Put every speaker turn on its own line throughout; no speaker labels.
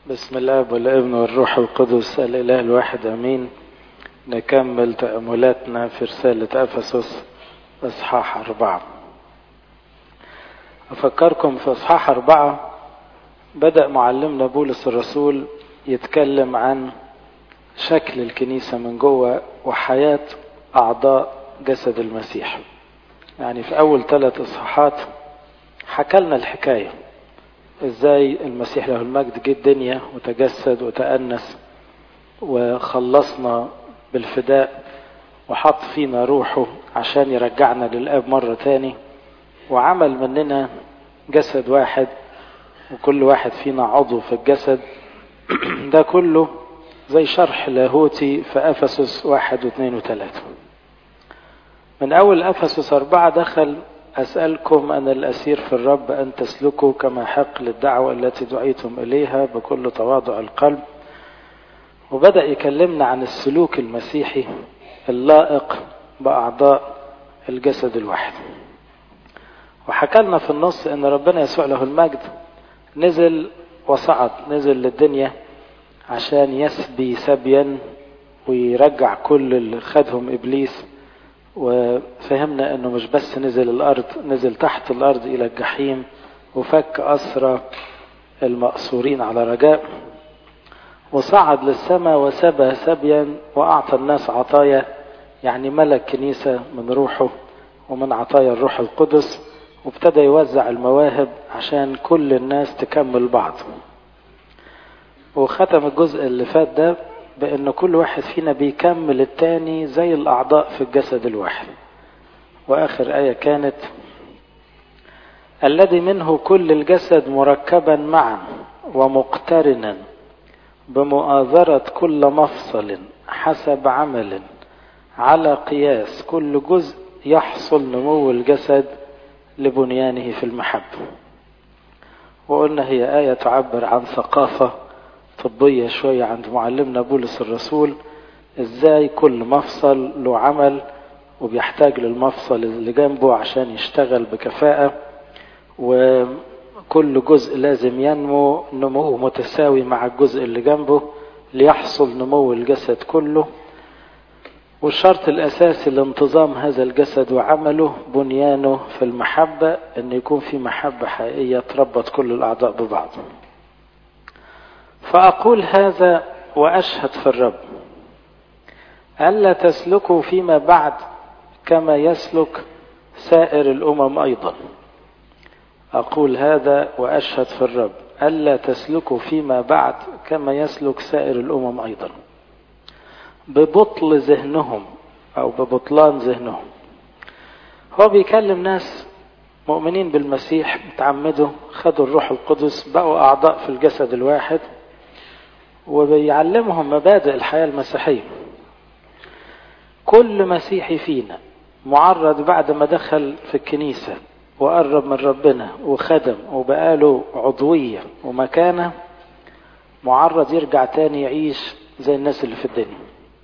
بسم الله والابن والروح القدس الإله الواحد أمين نكمل تأملاتنا في رسالة أفسس إصحاح أربعة أفكركم في إصحاح أربعة بدأ معلمنا بولس الرسول يتكلم عن شكل الكنيسة من جوه وحياة أعضاء جسد المسيح يعني في أول ثلاث إصحاحات حكى لنا الحكاية ازاي المسيح له المجد جه الدنيا وتجسد وتأنس وخلصنا بالفداء وحط فينا روحه عشان يرجعنا للآب مرة تاني وعمل مننا جسد واحد وكل واحد فينا عضو في الجسد ده كله زي شرح لاهوتي في أفسس واحد واثنين وثلاثة من أول أفسس أربعة دخل أسألكم أن الأسير في الرب أن تسلكوا كما حق للدعوة التي دعيتم إليها بكل تواضع القلب وبدأ يكلمنا عن السلوك المسيحي اللائق بأعضاء الجسد الواحد وحكى لنا في النص أن ربنا يسوع له المجد نزل وصعد نزل للدنيا عشان يسبي سبيا ويرجع كل اللي خدهم إبليس وفهمنا انه مش بس نزل الارض نزل تحت الارض الى الجحيم وفك اسرى المأسورين على رجاء وصعد للسماء وسبى سبيا واعطى الناس عطايا يعني ملك كنيسة من روحه ومن عطايا الروح القدس وابتدى يوزع المواهب عشان كل الناس تكمل بعض وختم الجزء اللي فات ده بأن كل واحد فينا بيكمل التاني زي الأعضاء في الجسد الواحد وآخر آية كانت الذي منه كل الجسد مركبا معا ومقترنا بمؤازرة كل مفصل حسب عمل على قياس كل جزء يحصل نمو الجسد لبنيانه في المحبة وقلنا هي آية تعبر عن ثقافة طبية شوية عند معلمنا بولس الرسول ازاي كل مفصل له عمل وبيحتاج للمفصل اللي جنبه عشان يشتغل بكفاءة وكل جزء لازم ينمو نمو متساوي مع الجزء اللي جنبه ليحصل نمو الجسد كله والشرط الأساسي لانتظام هذا الجسد وعمله بنيانه في المحبة أن يكون في محبة حقيقية تربط كل الأعضاء ببعض فأقول هذا وأشهد في الرب ألا تسلكوا فيما بعد كما يسلك سائر الأمم أيضا أقول هذا وأشهد في الرب ألا تسلكوا فيما بعد كما يسلك سائر الأمم أيضا ببطل ذهنهم أو ببطلان ذهنهم هو بيكلم ناس مؤمنين بالمسيح متعمدوا خدوا الروح القدس بقوا أعضاء في الجسد الواحد وبيعلمهم مبادئ الحياة المسيحية كل مسيحي فينا معرض بعد ما دخل في الكنيسة وقرب من ربنا وخدم وبقاله عضوية ومكانة معرض يرجع تاني يعيش زي الناس اللي في الدنيا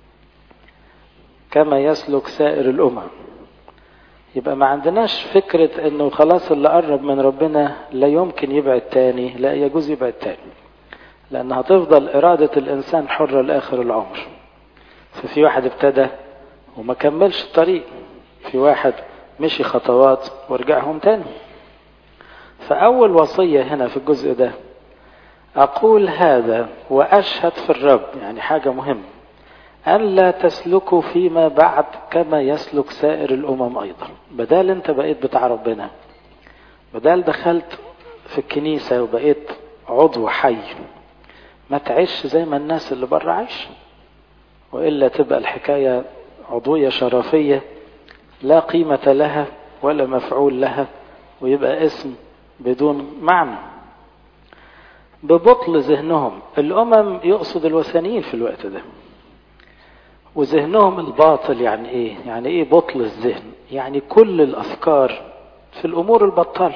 كما يسلك سائر الأمم يبقى ما عندناش فكرة انه خلاص اللي قرب من ربنا لا يمكن يبعد تاني لا يجوز يبعد تاني لأن هتفضل إرادة الإنسان حرة لآخر العمر ففي واحد ابتدى وما كملش الطريق في واحد مشي خطوات ورجعهم تاني فأول وصية هنا في الجزء ده أقول هذا وأشهد في الرب يعني حاجة مهمة أن لا تسلكوا فيما بعد كما يسلك سائر الأمم أيضا بدال أنت بقيت بتاع ربنا بدال دخلت في الكنيسة وبقيت عضو حي ما تعيش زي ما الناس اللي بره عايش وإلا تبقى الحكاية عضوية شرفية لا قيمة لها ولا مفعول لها ويبقى اسم بدون معنى ببطل ذهنهم الأمم يقصد الوثنيين في الوقت ده وذهنهم الباطل يعني ايه يعني ايه بطل الذهن يعني كل الافكار في الامور البطالة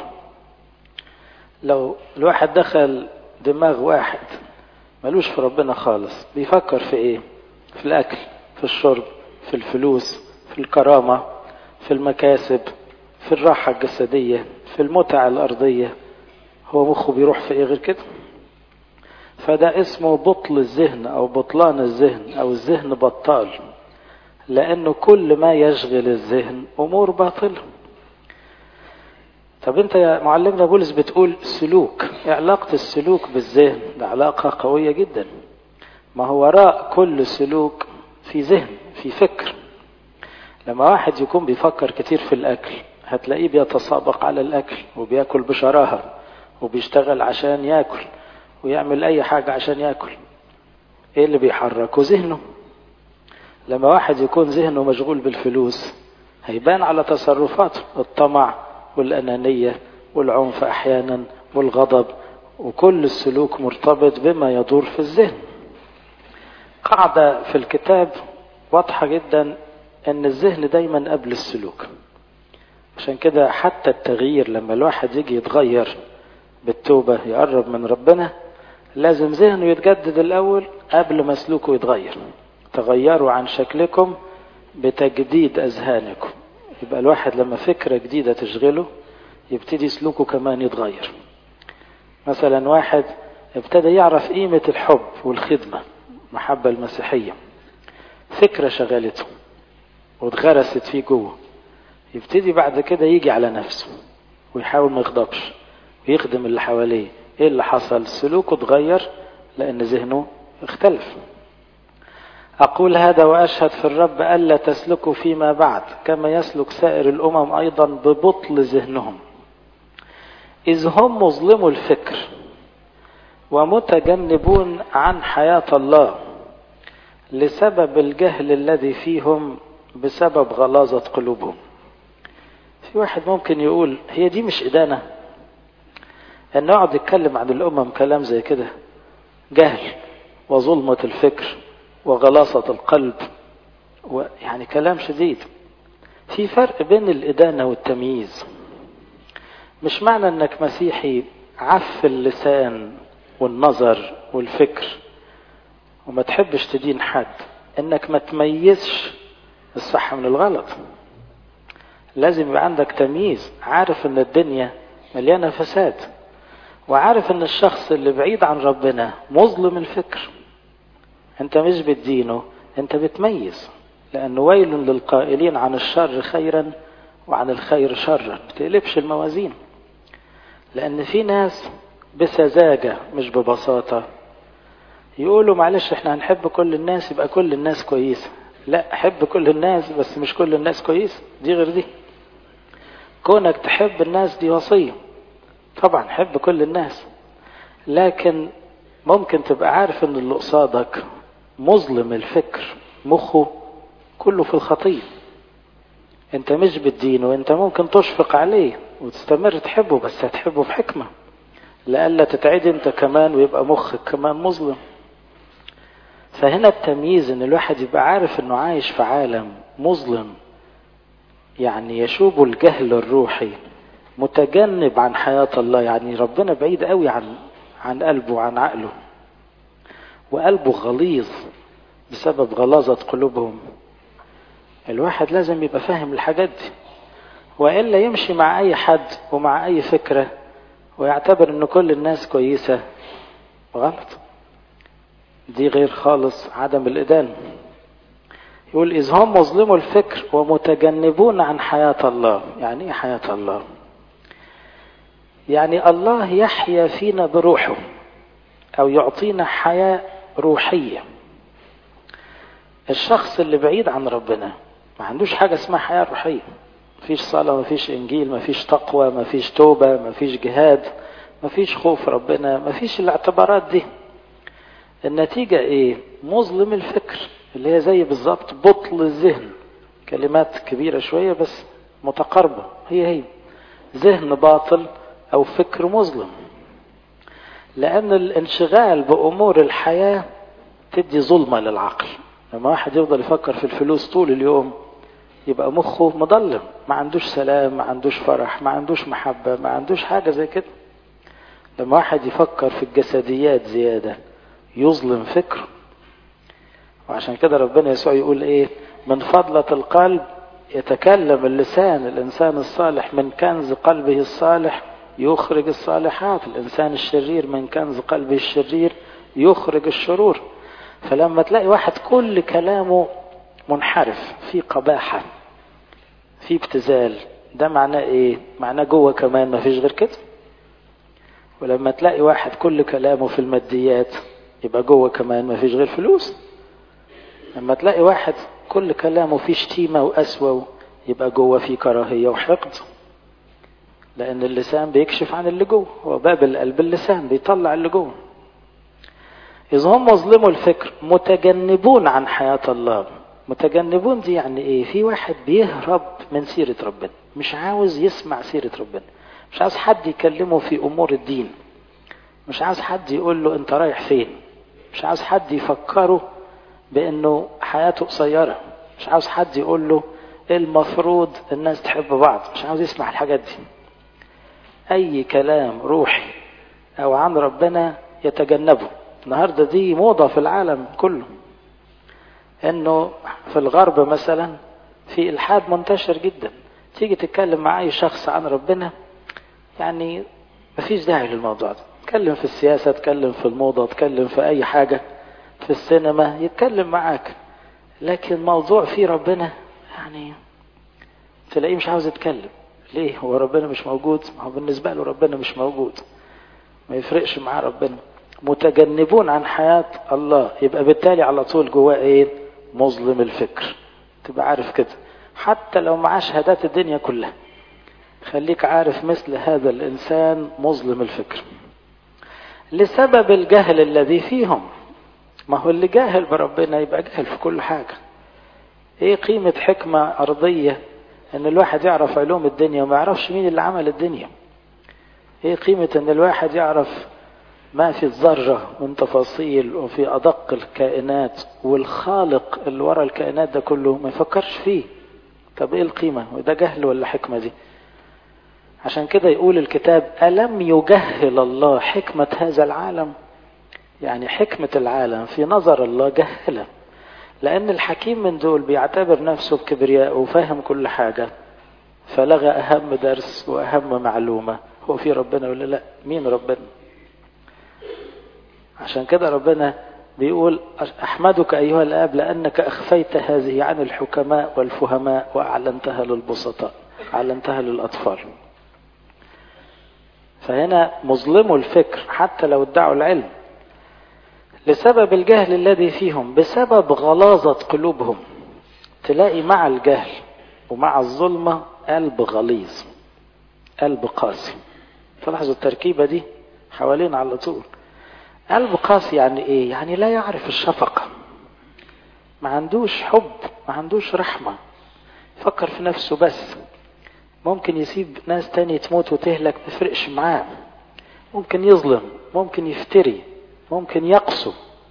لو الواحد دخل دماغ واحد ملوش في ربنا خالص بيفكر في ايه في الاكل في الشرب في الفلوس في الكرامة في المكاسب في الراحة الجسدية في المتع الارضية هو مخه بيروح في ايه غير كده فده اسمه بطل الذهن او بطلان الذهن او الذهن بطال لانه كل ما يشغل الذهن امور باطله طب انت يا معلمنا بولس بتقول سلوك علاقة السلوك بالذهن ده علاقة قوية جدا ما هو وراء كل سلوك في ذهن في فكر لما واحد يكون بيفكر كتير في الاكل هتلاقيه بيتسابق على الاكل وبياكل بشراهة وبيشتغل عشان ياكل ويعمل اي حاجة عشان ياكل ايه اللي بيحركه ذهنه لما واحد يكون ذهنه مشغول بالفلوس هيبان على تصرفاته الطمع والأنانية والعنف أحيانا والغضب وكل السلوك مرتبط بما يدور في الذهن قاعدة في الكتاب واضحة جدا أن الذهن دايما قبل السلوك عشان كده حتى التغيير لما الواحد يجي يتغير بالتوبة يقرب من ربنا لازم ذهنه يتجدد الأول قبل ما سلوكه يتغير تغيروا عن شكلكم بتجديد أذهانكم يبقى الواحد لما فكرة جديدة تشغله يبتدي سلوكه كمان يتغير مثلا واحد ابتدى يعرف قيمة الحب والخدمة المحبة المسيحية فكرة شغلته واتغرست فيه جوه يبتدي بعد كده يجي على نفسه ويحاول ما يغضبش ويخدم اللي حواليه ايه اللي حصل سلوكه اتغير لان ذهنه اختلف أقول هذا وأشهد في الرب ألا تسلكوا فيما بعد كما يسلك سائر الأمم أيضا ببطل ذهنهم إذ هم مظلموا الفكر ومتجنبون عن حياة الله لسبب الجهل الذي فيهم بسبب غلاظة قلوبهم في واحد ممكن يقول هي دي مش إدانة أن يقعد يتكلم عن الأمم كلام زي كده جهل وظلمة الفكر وغلاصة القلب ويعني كلام شديد في فرق بين الإدانة والتمييز مش معنى انك مسيحي عف اللسان والنظر والفكر وما تحبش تدين حد انك ما تميزش الصح من الغلط لازم يبقى عندك تمييز عارف ان الدنيا مليانة فساد وعارف ان الشخص اللي بعيد عن ربنا مظلم الفكر انت مش بتدينه انت بتميز لأنه ويل للقائلين عن الشر خيرا وعن الخير شرا ما تقلبش الموازين لأن في ناس بسذاجة مش ببساطة يقولوا معلش احنا هنحب كل الناس يبقى كل الناس كويسة لا حب كل الناس بس مش كل الناس كويسة دي غير دي كونك تحب الناس دي وصية طبعا حب كل الناس لكن ممكن تبقى عارف ان اللي قصادك مظلم الفكر مخه كله في الخطية انت مش بتدينه انت ممكن تشفق عليه وتستمر تحبه بس هتحبه بحكمة لألا تتعدي انت كمان ويبقى مخك كمان مظلم فهنا التمييز ان الواحد يبقى عارف انه عايش في عالم مظلم يعني يشوب الجهل الروحي متجنب عن حياة الله يعني ربنا بعيد قوي عن عن قلبه وعن عقله وقلبه غليظ بسبب غلاظة قلوبهم الواحد لازم يبقى فاهم الحاجات دي وإلا يمشي مع أي حد ومع أي فكرة ويعتبر أن كل الناس كويسة غلط دي غير خالص عدم الإدانة يقول إذ هم مظلموا الفكر ومتجنبون عن حياة الله يعني إيه حياة الله يعني الله يحيا فينا بروحه أو يعطينا حياة روحية الشخص اللي بعيد عن ربنا ما عندوش حاجة اسمها حياة روحية مفيش صلاة مفيش إنجيل مفيش تقوى مفيش توبة مفيش جهاد مفيش خوف ربنا مفيش الاعتبارات دي النتيجة ايه مظلم الفكر اللي هي زي بالظبط بطل الذهن كلمات كبيرة شوية بس متقاربة هي هي ذهن باطل أو فكر مظلم لأن الانشغال بأمور الحياة تدي ظلمة للعقل لما واحد يفضل يفكر في الفلوس طول اليوم يبقى مخه مضلم ما عندوش سلام ما عندوش فرح ما عندوش محبة ما عندوش حاجة زي كده لما واحد يفكر في الجسديات زيادة يظلم فكره وعشان كده ربنا يسوع يقول ايه من فضلة القلب يتكلم اللسان الإنسان الصالح من كنز قلبه الصالح يخرج الصالحات الإنسان الشرير من كنز قلبه الشرير يخرج الشرور فلما تلاقي واحد كل كلامه منحرف في قباحة في ابتذال ده معناه ايه معناه جوه كمان ما فيش غير كده ولما تلاقي واحد كل كلامه في الماديات يبقى جوه كمان ما فيش غير فلوس لما تلاقي واحد كل كلامه فيه شتيمة وقسوة يبقى جوه فيه كراهية وحقد لأن اللسان بيكشف عن اللي جوه هو باب القلب اللسان بيطلع اللي جوه إذا هم مظلموا الفكر متجنبون عن حياة الله متجنبون دي يعني إيه في واحد بيهرب من سيرة ربنا مش عاوز يسمع سيرة ربنا مش عاوز حد يكلمه في أمور الدين مش عاوز حد يقول له أنت رايح فين مش عاوز حد يفكره بأنه حياته قصيرة مش عاوز حد يقول له المفروض الناس تحب بعض مش عاوز يسمع الحاجات دي أي كلام روحي أو عن ربنا يتجنبه النهاردة دي موضة في العالم كله انه في الغرب مثلا في الحاد منتشر جدا تيجي تتكلم مع اي شخص عن ربنا يعني مفيش داعي للموضوع ده تكلم في السياسة تكلم في الموضة تكلم في اي حاجة في السينما يتكلم معاك لكن موضوع فيه ربنا يعني تلاقيه مش عاوز يتكلم ليه هو ربنا مش موجود ما هو بالنسبة له ربنا مش موجود ما يفرقش معاه ربنا متجنبون عن حياة الله يبقى بالتالي على طول جواه ايه مظلم الفكر تبقى عارف كده حتى لو معاه شهادات الدنيا كلها خليك عارف مثل هذا الإنسان مظلم الفكر لسبب الجهل الذي فيهم ما هو اللي جاهل بربنا يبقى جاهل في كل حاجة ايه قيمة حكمة أرضية ان الواحد يعرف علوم الدنيا وما يعرفش مين اللي عمل الدنيا ايه قيمة ان الواحد يعرف ما في الذرة من تفاصيل وفي أدق الكائنات والخالق اللي ورا الكائنات ده كله ما يفكرش فيه طب ايه القيمة وده جهل ولا حكمة دي عشان كده يقول الكتاب ألم يجهل الله حكمة هذا العالم يعني حكمة العالم في نظر الله جهلة لأن الحكيم من دول بيعتبر نفسه بكبرياء وفاهم كل حاجة فلغى أهم درس وأهم معلومة هو في ربنا ولا لا مين ربنا عشان كده ربنا بيقول أحمدك أيها الآب لأنك أخفيت هذه عن الحكماء والفهماء وأعلنتها للبسطاء أعلنتها للأطفال فهنا مظلموا الفكر حتى لو ادعوا العلم لسبب الجهل الذي فيهم بسبب غلاظة قلوبهم تلاقي مع الجهل ومع الظلمة قلب غليظ قلب قاسي تلاحظوا التركيبة دي حوالين على طول قلب قاسي يعني ايه يعني لا يعرف الشفقة ما عندوش حب ما عندوش رحمة فكر في نفسه بس ممكن يسيب ناس تاني تموت وتهلك ما يفرقش معاه ممكن يظلم ممكن يفتري ممكن يقسو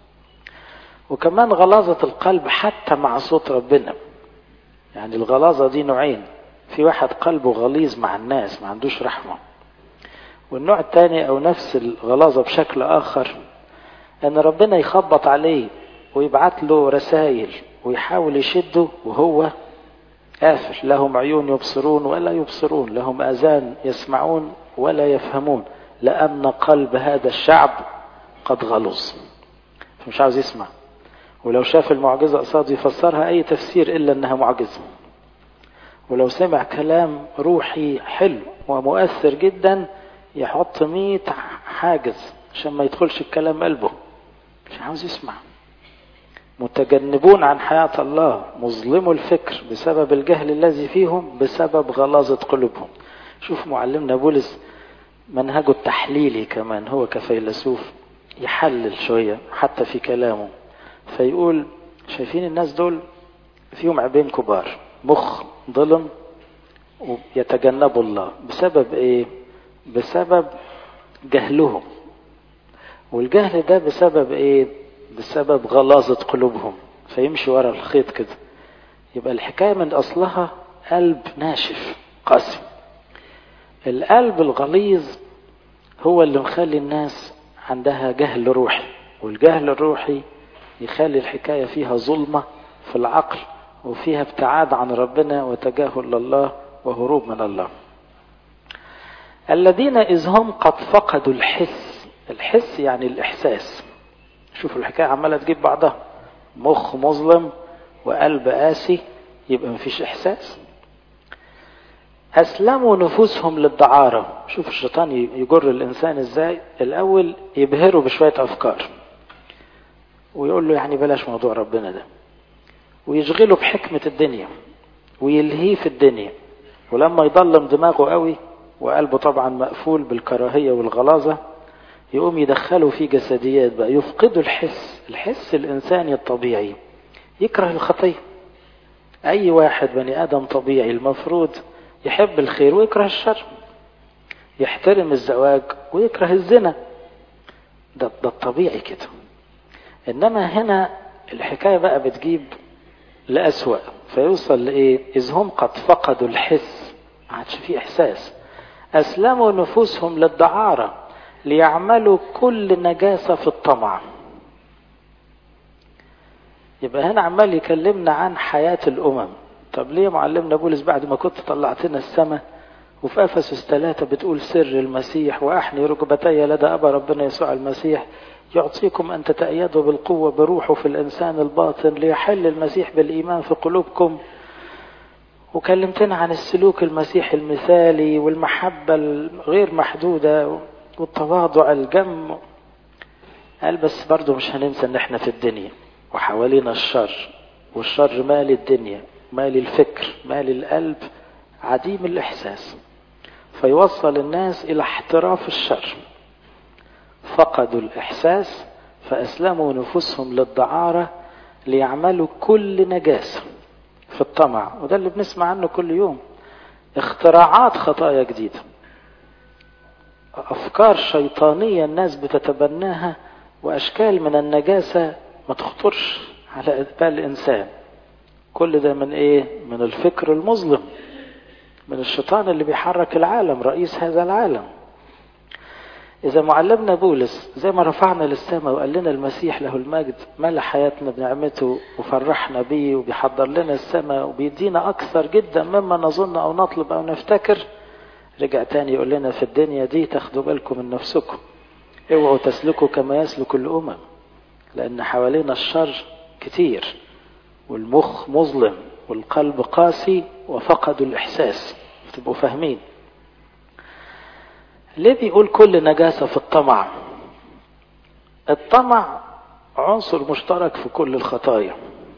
وكمان غلاظة القلب حتى مع صوت ربنا يعني الغلاظة دي نوعين في واحد قلبه غليظ مع الناس ما عندوش رحمة والنوع الثاني او نفس الغلاظة بشكل اخر ان ربنا يخبط عليه ويبعت له رسائل ويحاول يشده وهو قافل لهم عيون يبصرون ولا يبصرون لهم اذان يسمعون ولا يفهمون لان قلب هذا الشعب قد غلظ مش عاوز يسمع ولو شاف المعجزة قصاد يفسرها أي تفسير إلا أنها معجزة ولو سمع كلام روحي حلو ومؤثر جدا يحط مية حاجز عشان ما يدخلش الكلام قلبه مش عاوز يسمع متجنبون عن حياة الله مظلموا الفكر بسبب الجهل الذي فيهم بسبب غلاظة قلوبهم شوف معلمنا بولس منهجه التحليلي كمان هو كفيلسوف يحلل شوية حتى في كلامه فيقول شايفين الناس دول فيهم عيبين كبار مخ ظلم ويتجنبوا الله بسبب ايه بسبب جهلهم والجهل ده بسبب ايه بسبب غلاظة قلوبهم فيمشي ورا الخيط كده يبقى الحكاية من أصلها قلب ناشف قاسي القلب الغليظ هو اللي مخلي الناس عندها جهل روحي والجهل الروحي يخلي الحكاية فيها ظلمة في العقل وفيها ابتعاد عن ربنا وتجاهل لله وهروب من الله الذين إذ هم قد فقدوا الحس الحس يعني الإحساس شوفوا الحكاية عمالة تجيب بعضها مخ مظلم وقلب قاسي يبقى مفيش إحساس أسلموا نفوسهم للدعارة شوف الشيطان يجر الإنسان إزاي الأول يبهره بشوية أفكار ويقول له يعني بلاش موضوع ربنا ده ويشغله بحكمة الدنيا ويلهيه في الدنيا ولما يضلم دماغه قوي وقلبه طبعا مقفول بالكراهية والغلاظة يقوم يدخله في جسديات بقى يفقده الحس الحس الإنساني الطبيعي يكره الخطية أي واحد بني آدم طبيعي المفروض يحب الخير ويكره الشر يحترم الزواج ويكره الزنا ده, ده الطبيعي كده إنما هنا الحكاية بقى بتجيب لأسوأ فيوصل لإيه إذ هم قد فقدوا الحس ما عادش فيه إحساس أسلموا نفوسهم للدعارة ليعملوا كل نجاسة في الطمع يبقى هنا عمال يكلمنا عن حياة الأمم طب ليه معلمنا بولس بعد ما كنت طلعتنا السماء وفي أفسس ثلاثة بتقول سر المسيح وأحني ركبتي لدى أبا ربنا يسوع المسيح يعطيكم أن تتأيدوا بالقوة بروحه في الإنسان الباطن ليحل المسيح بالإيمان في قلوبكم وكلمتنا عن السلوك المسيحي المثالي والمحبة الغير محدودة والتواضع الجم قال بس برضه مش هننسى ان احنا في الدنيا وحوالينا الشر والشر مال الدنيا مال الفكر مال القلب عديم الإحساس فيوصل الناس إلى احتراف الشر فقدوا الإحساس فأسلموا نفوسهم للدعارة ليعملوا كل نجاسة في الطمع وده اللي بنسمع عنه كل يوم اختراعات خطايا جديدة أفكار شيطانية الناس بتتبناها وأشكال من النجاسة ما تخطرش على بال الإنسان كل ده من إيه؟ من الفكر المظلم من الشيطان اللي بيحرك العالم رئيس هذا العالم إذا معلمنا بولس زي ما رفعنا للسماء وقال لنا المسيح له المجد ملا حياتنا بنعمته وفرحنا بيه وبيحضر لنا السماء وبيدينا أكثر جدا مما نظن أو نطلب أو نفتكر رجع تاني يقول لنا في الدنيا دي تاخدوا بالكم من نفسكم اوعوا تسلكوا كما يسلك الأمم لأن حوالينا الشر كتير والمخ مظلم والقلب قاسي وفقدوا الإحساس تبقوا فاهمين ليه بيقول كل نجاسة في الطمع الطمع عنصر مشترك في كل الخطايا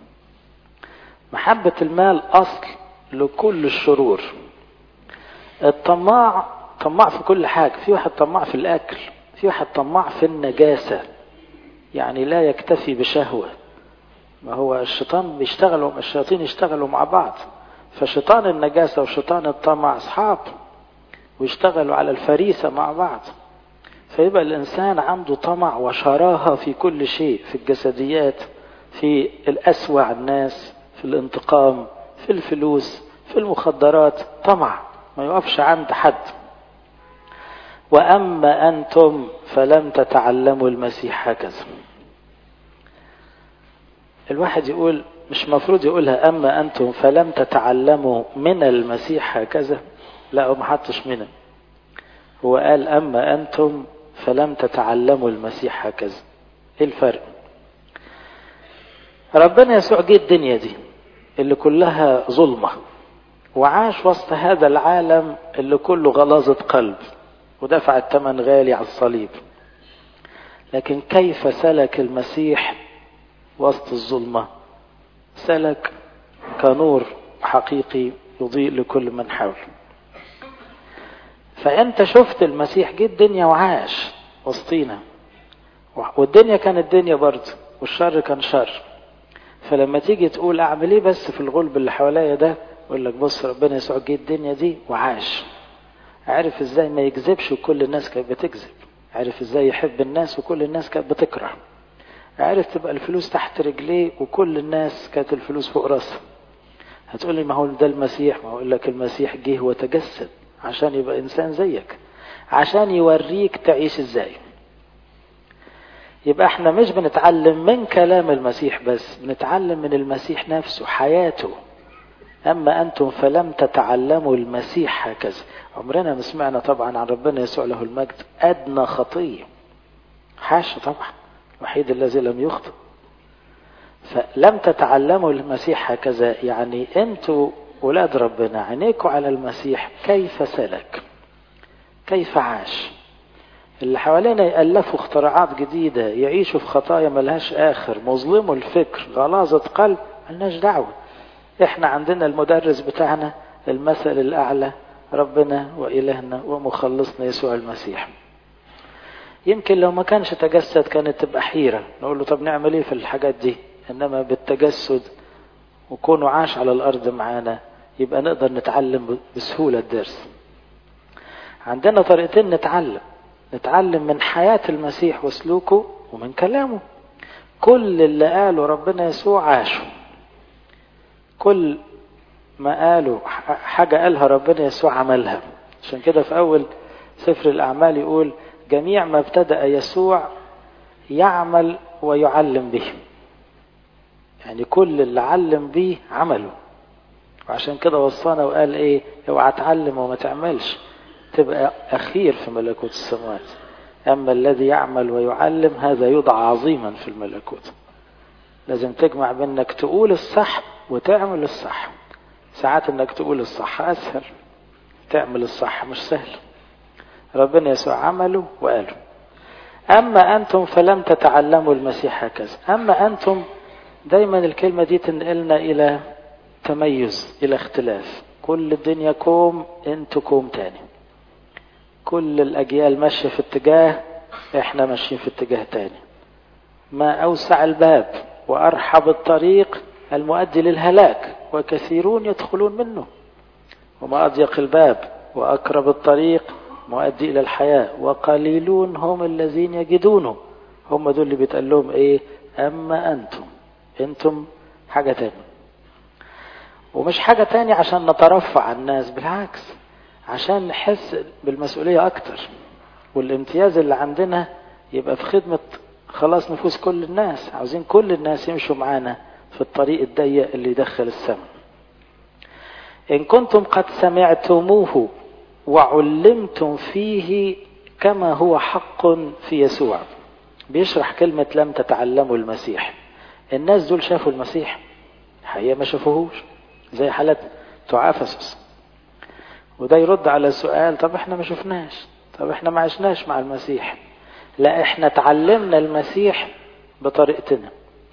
محبة المال أصل لكل الشرور الطماع طماع في كل حاجة في واحد طماع في الأكل في واحد طماع في النجاسة يعني لا يكتفي بشهوة ما هو الشيطان بيشتغلوا الشياطين يشتغلوا مع بعض فشيطان النجاسة وشيطان الطمع أصحاب ويشتغلوا على الفريسة مع بعض فيبقى الإنسان عنده طمع وشراهة في كل شيء في الجسديات في الأسوأ الناس في الانتقام في الفلوس في المخدرات طمع ما يقفش عند حد وأما أنتم فلم تتعلموا المسيح هكذا الواحد يقول مش مفروض يقولها أما أنتم فلم تتعلموا من المسيح هكذا لا هو ما حطش منه هو قال أما أنتم فلم تتعلموا المسيح هكذا إيه الفرق ربنا يسوع جه الدنيا دي اللي كلها ظلمة وعاش وسط هذا العالم اللي كله غلاظة قلب ودفع الثمن غالي على الصليب لكن كيف سلك المسيح وسط الظلمة سلك كنور حقيقي يضيء لكل من حوله فانت شفت المسيح جه الدنيا وعاش وسطينا والدنيا كانت دنيا برضه والشر كان شر فلما تيجي تقول اعمل ايه بس في الغلب اللي حواليا ده يقول لك بص ربنا يسوع جه الدنيا دي وعاش عرف ازاي ما يكذبش وكل الناس كانت بتكذب عرف ازاي يحب الناس وكل الناس كانت بتكره عرف تبقى الفلوس تحت رجليه وكل الناس كانت الفلوس فوق راسها هتقولي ما هو ده المسيح ما اقول لك المسيح جه وتجسد عشان يبقى انسان زيك عشان يوريك تعيش ازاي يبقى احنا مش بنتعلم من كلام المسيح بس بنتعلم من المسيح نفسه حياته اما انتم فلم تتعلموا المسيح هكذا عمرنا ما سمعنا طبعا عن ربنا يسوع له المجد ادنى خطيه حاشا طبعا الوحيد الذي لم يخطئ فلم تتعلموا المسيح هكذا يعني انتوا ولاد ربنا عينيكوا على المسيح كيف سلك كيف عاش اللي حوالينا يألفوا اختراعات جديدة يعيشوا في خطايا ملهاش آخر مظلموا الفكر غلاظة قلب ملناش دعوة احنا عندنا المدرس بتاعنا المثل الأعلى ربنا وإلهنا ومخلصنا يسوع المسيح يمكن لو ما كانش تجسد كانت تبقى حيرة نقول له طب نعمل ايه في الحاجات دي انما بالتجسد وكونه عاش على الارض معانا يبقى نقدر نتعلم بسهولة الدرس عندنا طريقتين نتعلم نتعلم من حياة المسيح وسلوكه ومن كلامه كل اللي قاله ربنا يسوع عاشه كل ما قاله حاجة قالها ربنا يسوع عملها عشان كده في أول سفر الأعمال يقول جميع ما ابتدأ يسوع يعمل ويعلم به يعني كل اللي علم بيه عمله وعشان كده وصانا وقال ايه اوعى تعلم وما تعملش تبقى اخير في ملكوت السماوات اما الذي يعمل ويعلم هذا يدعى عظيما في الملكوت لازم تجمع بين انك تقول الصح وتعمل الصح ساعات انك تقول الصح اسهل تعمل الصح مش سهل ربنا يسوع عمله وقاله اما انتم فلم تتعلموا المسيح هكذا اما انتم دايما الكلمة دي تنقلنا إلى تميز إلى اختلاف كل الدنيا كوم انتوا كوم تاني كل الأجيال ماشية في اتجاه احنا ماشيين في اتجاه تاني ما أوسع الباب وأرحب الطريق المؤدي للهلاك وكثيرون يدخلون منه وما أضيق الباب وأقرب الطريق مؤدي إلى الحياة وقليلون هم الذين يجدونه هم دول اللي بيتقال لهم إيه أما أنتم انتم حاجة تانية ومش حاجة تانية عشان نترفع عن الناس بالعكس عشان نحس بالمسؤولية أكتر والامتياز اللي عندنا يبقى في خدمة خلاص نفوس كل الناس عاوزين كل الناس يمشوا معانا في الطريق الضيق اللي يدخل السماء إن كنتم قد سمعتموه وعلمتم فيه كما هو حق في يسوع بيشرح كلمة لم تتعلموا المسيح الناس دول شافوا المسيح الحقيقة ما شافوهوش زي حالة تعافسس وده يرد على السؤال طب احنا ما شفناش طب احنا ما عشناش مع المسيح لا احنا تعلمنا المسيح بطريقتنا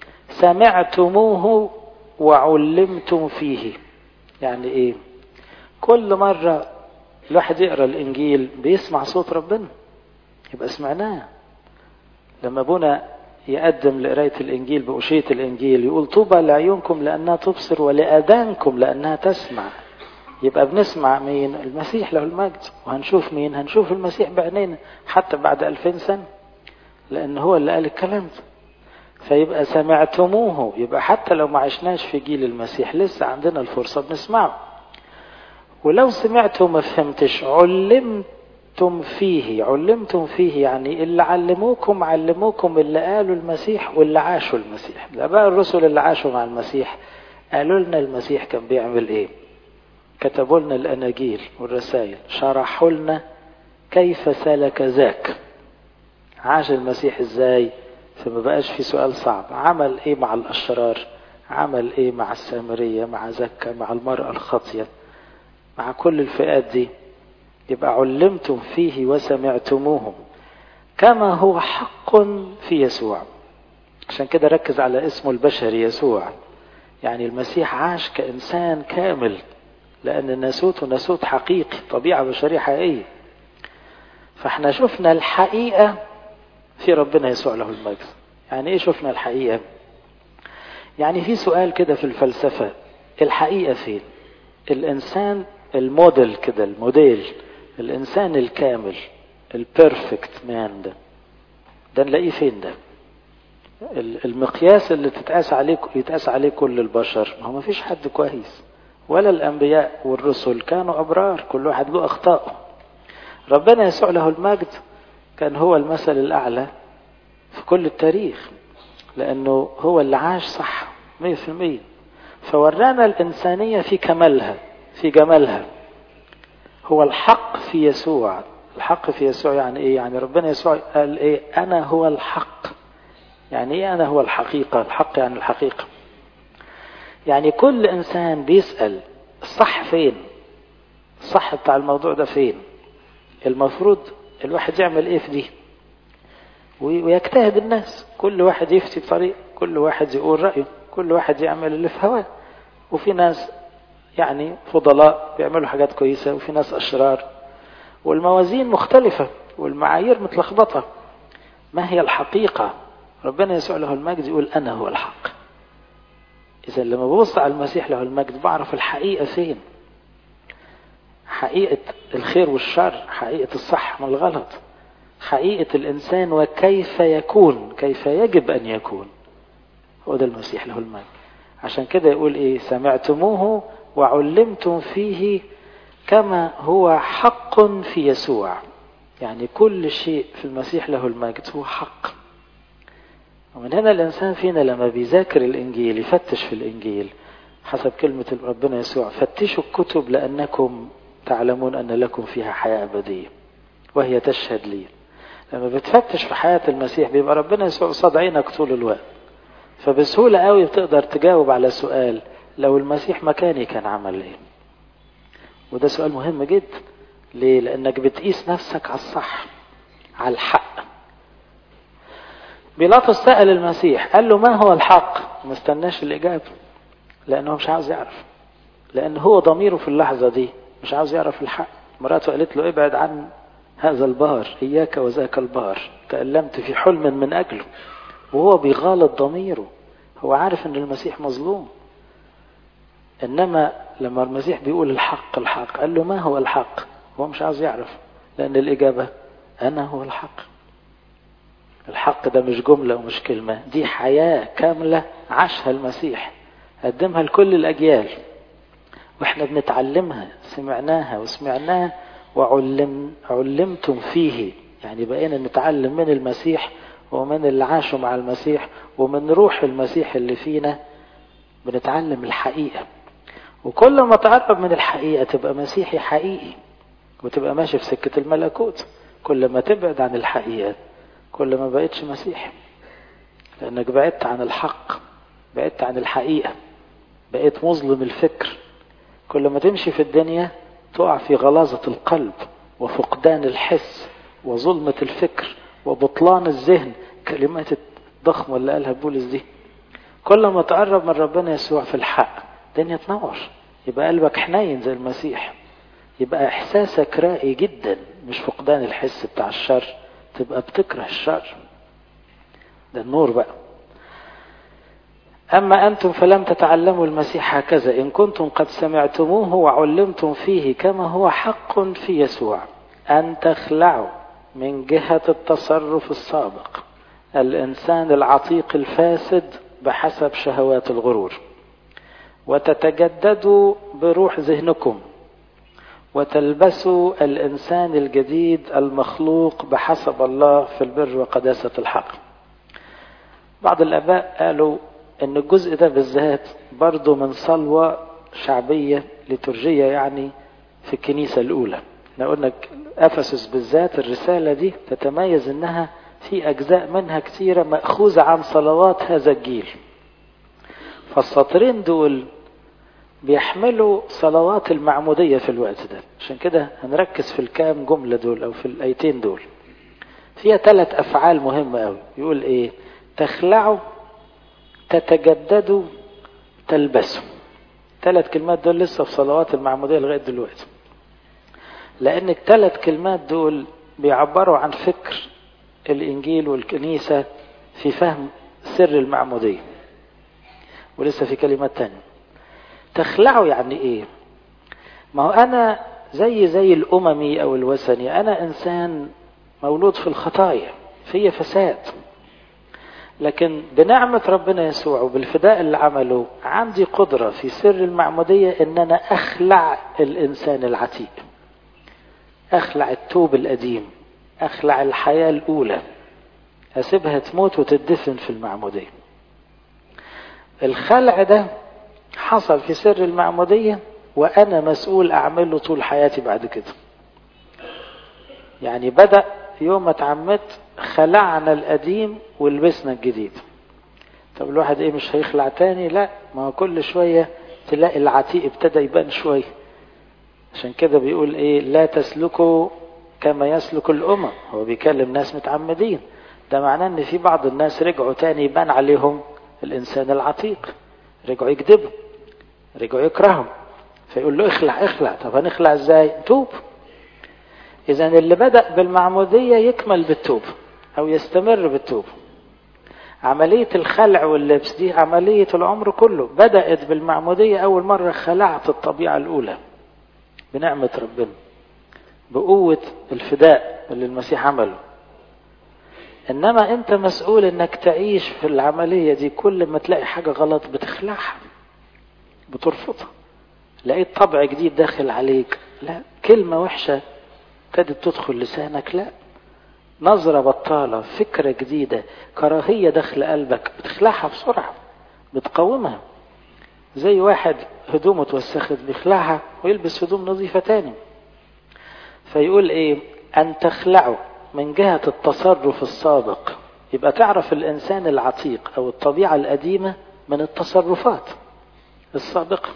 سمعتموه وعلمتم فيه يعني ايه كل مرة الواحد يقرا الانجيل بيسمع صوت ربنا يبقى سمعناه لما ابونا يقدم لقراية الإنجيل بأشية الإنجيل يقول طوبى لعيونكم لأنها تبصر ولآذانكم لأنها تسمع يبقى بنسمع مين المسيح له المجد وهنشوف مين هنشوف المسيح بعينينا حتى بعد ألفين سنة لأن هو اللي قال الكلام ده فيبقى سمعتموه يبقى حتى لو ما عشناش في جيل المسيح لسه عندنا الفرصة بنسمعه ولو سمعت وما فهمتش علمتم فيه علمتم فيه يعني اللي علموكم علموكم اللي قالوا المسيح واللي عاشوا المسيح الآباء الرسل اللي عاشوا مع المسيح قالوا لنا المسيح كان بيعمل ايه كتبوا لنا الأناجيل والرسائل شرحوا لنا كيف سلك ذاك عاش المسيح ازاي فما بقاش في سؤال صعب عمل ايه مع الأشرار عمل ايه مع السامرية مع زكا مع المرأة الخاطية مع كل الفئات دي يبقى علمتم فيه وسمعتموه كما هو حق في يسوع عشان كده ركز على اسمه البشري يسوع يعني المسيح عاش كإنسان كامل لأن ناسوته ناسوت حقيقي طبيعة بشرية حقيقية فاحنا شفنا الحقيقة في ربنا يسوع له المجد يعني ايه شفنا الحقيقة يعني في سؤال كده في الفلسفة الحقيقة فين الإنسان الموديل كده الموديل الإنسان الكامل البيرفكت مان ده ده نلاقيه فين ده المقياس اللي تتقاس عليه يتقاس عليه كل البشر ما هو ما فيش حد كويس ولا الأنبياء والرسل كانوا أبرار كل واحد له أخطاءه ربنا يسوع له المجد كان هو المثل الأعلى في كل التاريخ لأنه هو اللي عاش صح مية في المية فورانا الإنسانية في كمالها في جمالها هو الحق في يسوع الحق في يسوع يعني ايه يعني ربنا يسوع قال ايه انا هو الحق يعني ايه انا هو الحقيقة الحق يعني الحقيقة يعني كل انسان بيسأل الصح فين الصح بتاع الموضوع ده فين المفروض الواحد يعمل ايه في دي ويجتهد الناس كل واحد يفتي بطريق كل واحد يقول رأيه كل واحد يعمل اللي في هواه وفي ناس يعني فضلاء بيعملوا حاجات كويسة وفي ناس أشرار والموازين مختلفة والمعايير متلخبطة ما هي الحقيقة ربنا يسوع له المجد يقول أنا هو الحق إذا لما ببص على المسيح له المجد بعرف الحقيقة فين حقيقة الخير والشر حقيقة الصح من الغلط حقيقة الإنسان وكيف يكون كيف يجب أن يكون هو ده المسيح له المجد عشان كده يقول إيه سمعتموه وعلمتم فيه كما هو حق في يسوع يعني كل شيء في المسيح له المجد هو حق ومن هنا الإنسان فينا لما بيذاكر الإنجيل يفتش في الإنجيل حسب كلمة ربنا يسوع فتشوا الكتب لأنكم تعلمون أن لكم فيها حياة أبدية وهي تشهد لي لما بتفتش في حياة المسيح بيبقى ربنا يسوع قصاد عينك طول الوقت فبسهولة قوي بتقدر تجاوب على سؤال لو المسيح مكاني كان عمل ايه وده سؤال مهم جدا ليه لانك بتقيس نفسك على الصح على الحق بيلاطس سأل المسيح قال له ما هو الحق ما استناش الإجابة لأنه مش عاوز يعرف لأن هو ضميره في اللحظة دي مش عاوز يعرف الحق مراته قالت له ابعد عن هذا البار إياك وذاك البار تألمت في حلم من أجله وهو بيغالط ضميره هو عارف ان المسيح مظلوم انما لما المسيح بيقول الحق الحق قال له ما هو الحق هو مش عاوز يعرف لان الاجابه انا هو الحق الحق ده مش جمله ومش كلمه دي حياه كامله عاشها المسيح قدمها لكل الاجيال واحنا بنتعلمها سمعناها وسمعناها وعلم علمتم فيه يعني بقينا نتعلم من المسيح ومن اللي عاشوا مع المسيح ومن روح المسيح اللي فينا بنتعلم الحقيقة وكل ما تقرب من الحقيقة تبقى مسيحي حقيقي وتبقى ماشي في سكة الملكوت كل ما تبعد عن الحقيقة كل ما بقيتش مسيحي لأنك بعدت عن الحق بعدت عن الحقيقة بقيت مظلم الفكر كل ما تمشي في الدنيا تقع في غلاظة القلب وفقدان الحس وظلمة الفكر وبطلان الذهن كلمات الضخمة اللي قالها بولس دي كل ما تقرب من ربنا يسوع في الحق الدنيا تنور يبقى قلبك حنين زي المسيح يبقى احساسك راقي جدا مش فقدان الحس بتاع الشر تبقى بتكره الشر ده النور بقى أما أنتم فلم تتعلموا المسيح هكذا إن كنتم قد سمعتموه وعلمتم فيه كما هو حق في يسوع أن تخلعوا من جهة التصرف السابق الإنسان العتيق الفاسد بحسب شهوات الغرور وتتجددوا بروح ذهنكم وتلبسوا الإنسان الجديد المخلوق بحسب الله في البر وقداسة الحق بعض الآباء قالوا أن الجزء ده بالذات برضه من صلوة شعبية لترجية يعني في الكنيسة الأولى احنا قلنا افسس بالذات الرساله دي تتميز انها في اجزاء منها كثيره ماخوذه عن صلوات هذا الجيل فالسطرين دول بيحملوا صلوات المعموديه في الوقت ده عشان كده هنركز في الكام جمله دول او في الايتين دول فيها ثلاث افعال مهمه قوي يقول ايه تخلعوا تتجددوا تلبسوا ثلاث كلمات دول لسه في صلوات المعموديه لغايه دلوقتي لأن الثلاث كلمات دول بيعبروا عن فكر الإنجيل والكنيسة في فهم سر المعمودية ولسه في كلمات تانية تخلعوا يعني إيه ما هو أنا زي زي الأممي أو الوثني أنا إنسان مولود في الخطايا في فساد لكن بنعمة ربنا يسوع وبالفداء اللي عمله عندي قدرة في سر المعمودية إن أنا أخلع الإنسان العتيق اخلع التوب القديم اخلع الحياة الاولى اسيبها تموت وتدفن في المعمودية الخلع ده حصل في سر المعمودية وانا مسؤول اعمله طول حياتي بعد كده يعني بدأ يوم ما اتعمدت خلعنا القديم ولبسنا الجديد طب الواحد ايه مش هيخلع تاني لا ما هو كل شوية تلاقي العتيق ابتدى يبان شوية عشان كده بيقول ايه لا تسلكوا كما يسلك الامم هو بيكلم ناس متعمدين ده معناه ان في بعض الناس رجعوا تاني يبان عليهم الانسان العتيق رجعوا يكذبوا رجعوا يكرهوا فيقول له اخلع اخلع طب هنخلع ازاي توب اذا اللي بدأ بالمعمودية يكمل بالتوب او يستمر بالتوب عملية الخلع واللبس دي عملية العمر كله بدأت بالمعمودية أول مرة خلعت الطبيعة الأولى بنعمة ربنا بقوة الفداء اللي المسيح عمله إنما أنت مسؤول إنك تعيش في العملية دي كل ما تلاقي حاجة غلط بتخلعها بترفضها لقيت طبع جديد داخل عليك لا كلمة وحشة ابتدت تدخل لسانك لا نظرة بطالة فكرة جديدة كراهية داخل قلبك بتخلعها بسرعة بتقاومها زي واحد هدومه اتوسخت بيخلعها ويلبس هدوم نظيفة تاني فيقول ايه ان تخلعوا من جهة التصرف السابق يبقى تعرف الانسان العتيق او الطبيعة القديمة من التصرفات السابقة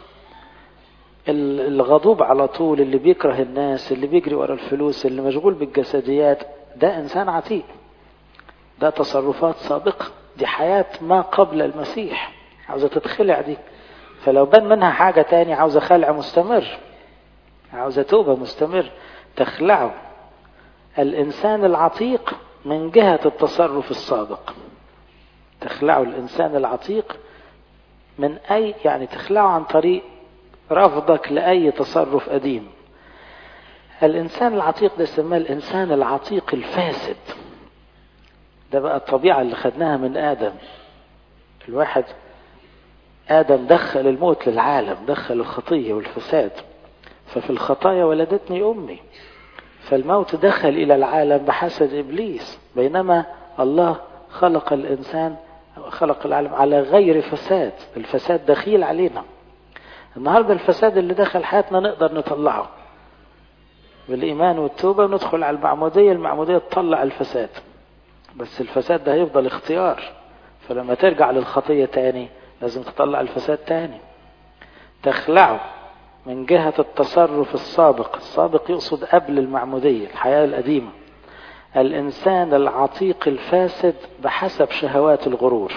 الغضوب على طول اللي بيكره الناس اللي بيجري ورا الفلوس اللي مشغول بالجسديات ده انسان عتيق ده تصرفات سابقة دي حياة ما قبل المسيح عاوزة تتخلع دي فلو بان منها حاجة تاني عاوزة خلع مستمر عاوزة توبة مستمر تخلعه الإنسان العتيق من جهة التصرف السابق تخلعه الإنسان العتيق من أي يعني تخلعه عن طريق رفضك لأي تصرف قديم الإنسان العتيق ده سماه الإنسان العتيق الفاسد ده بقى الطبيعة اللي خدناها من آدم الواحد آدم دخل الموت للعالم دخل الخطية والفساد ففي الخطايا ولدتني أمي فالموت دخل إلى العالم بحسد إبليس بينما الله خلق الإنسان خلق العالم على غير فساد الفساد دخيل علينا النهاردة الفساد اللي دخل حياتنا نقدر نطلعه بالإيمان والتوبة ندخل على المعمودية المعمودية تطلع الفساد بس الفساد ده هيفضل اختيار فلما ترجع للخطية تاني لازم تطلع الفساد تاني تخلعه من جهة التصرف السابق السابق يقصد قبل المعمودية الحياة القديمة الإنسان العتيق الفاسد بحسب شهوات الغرور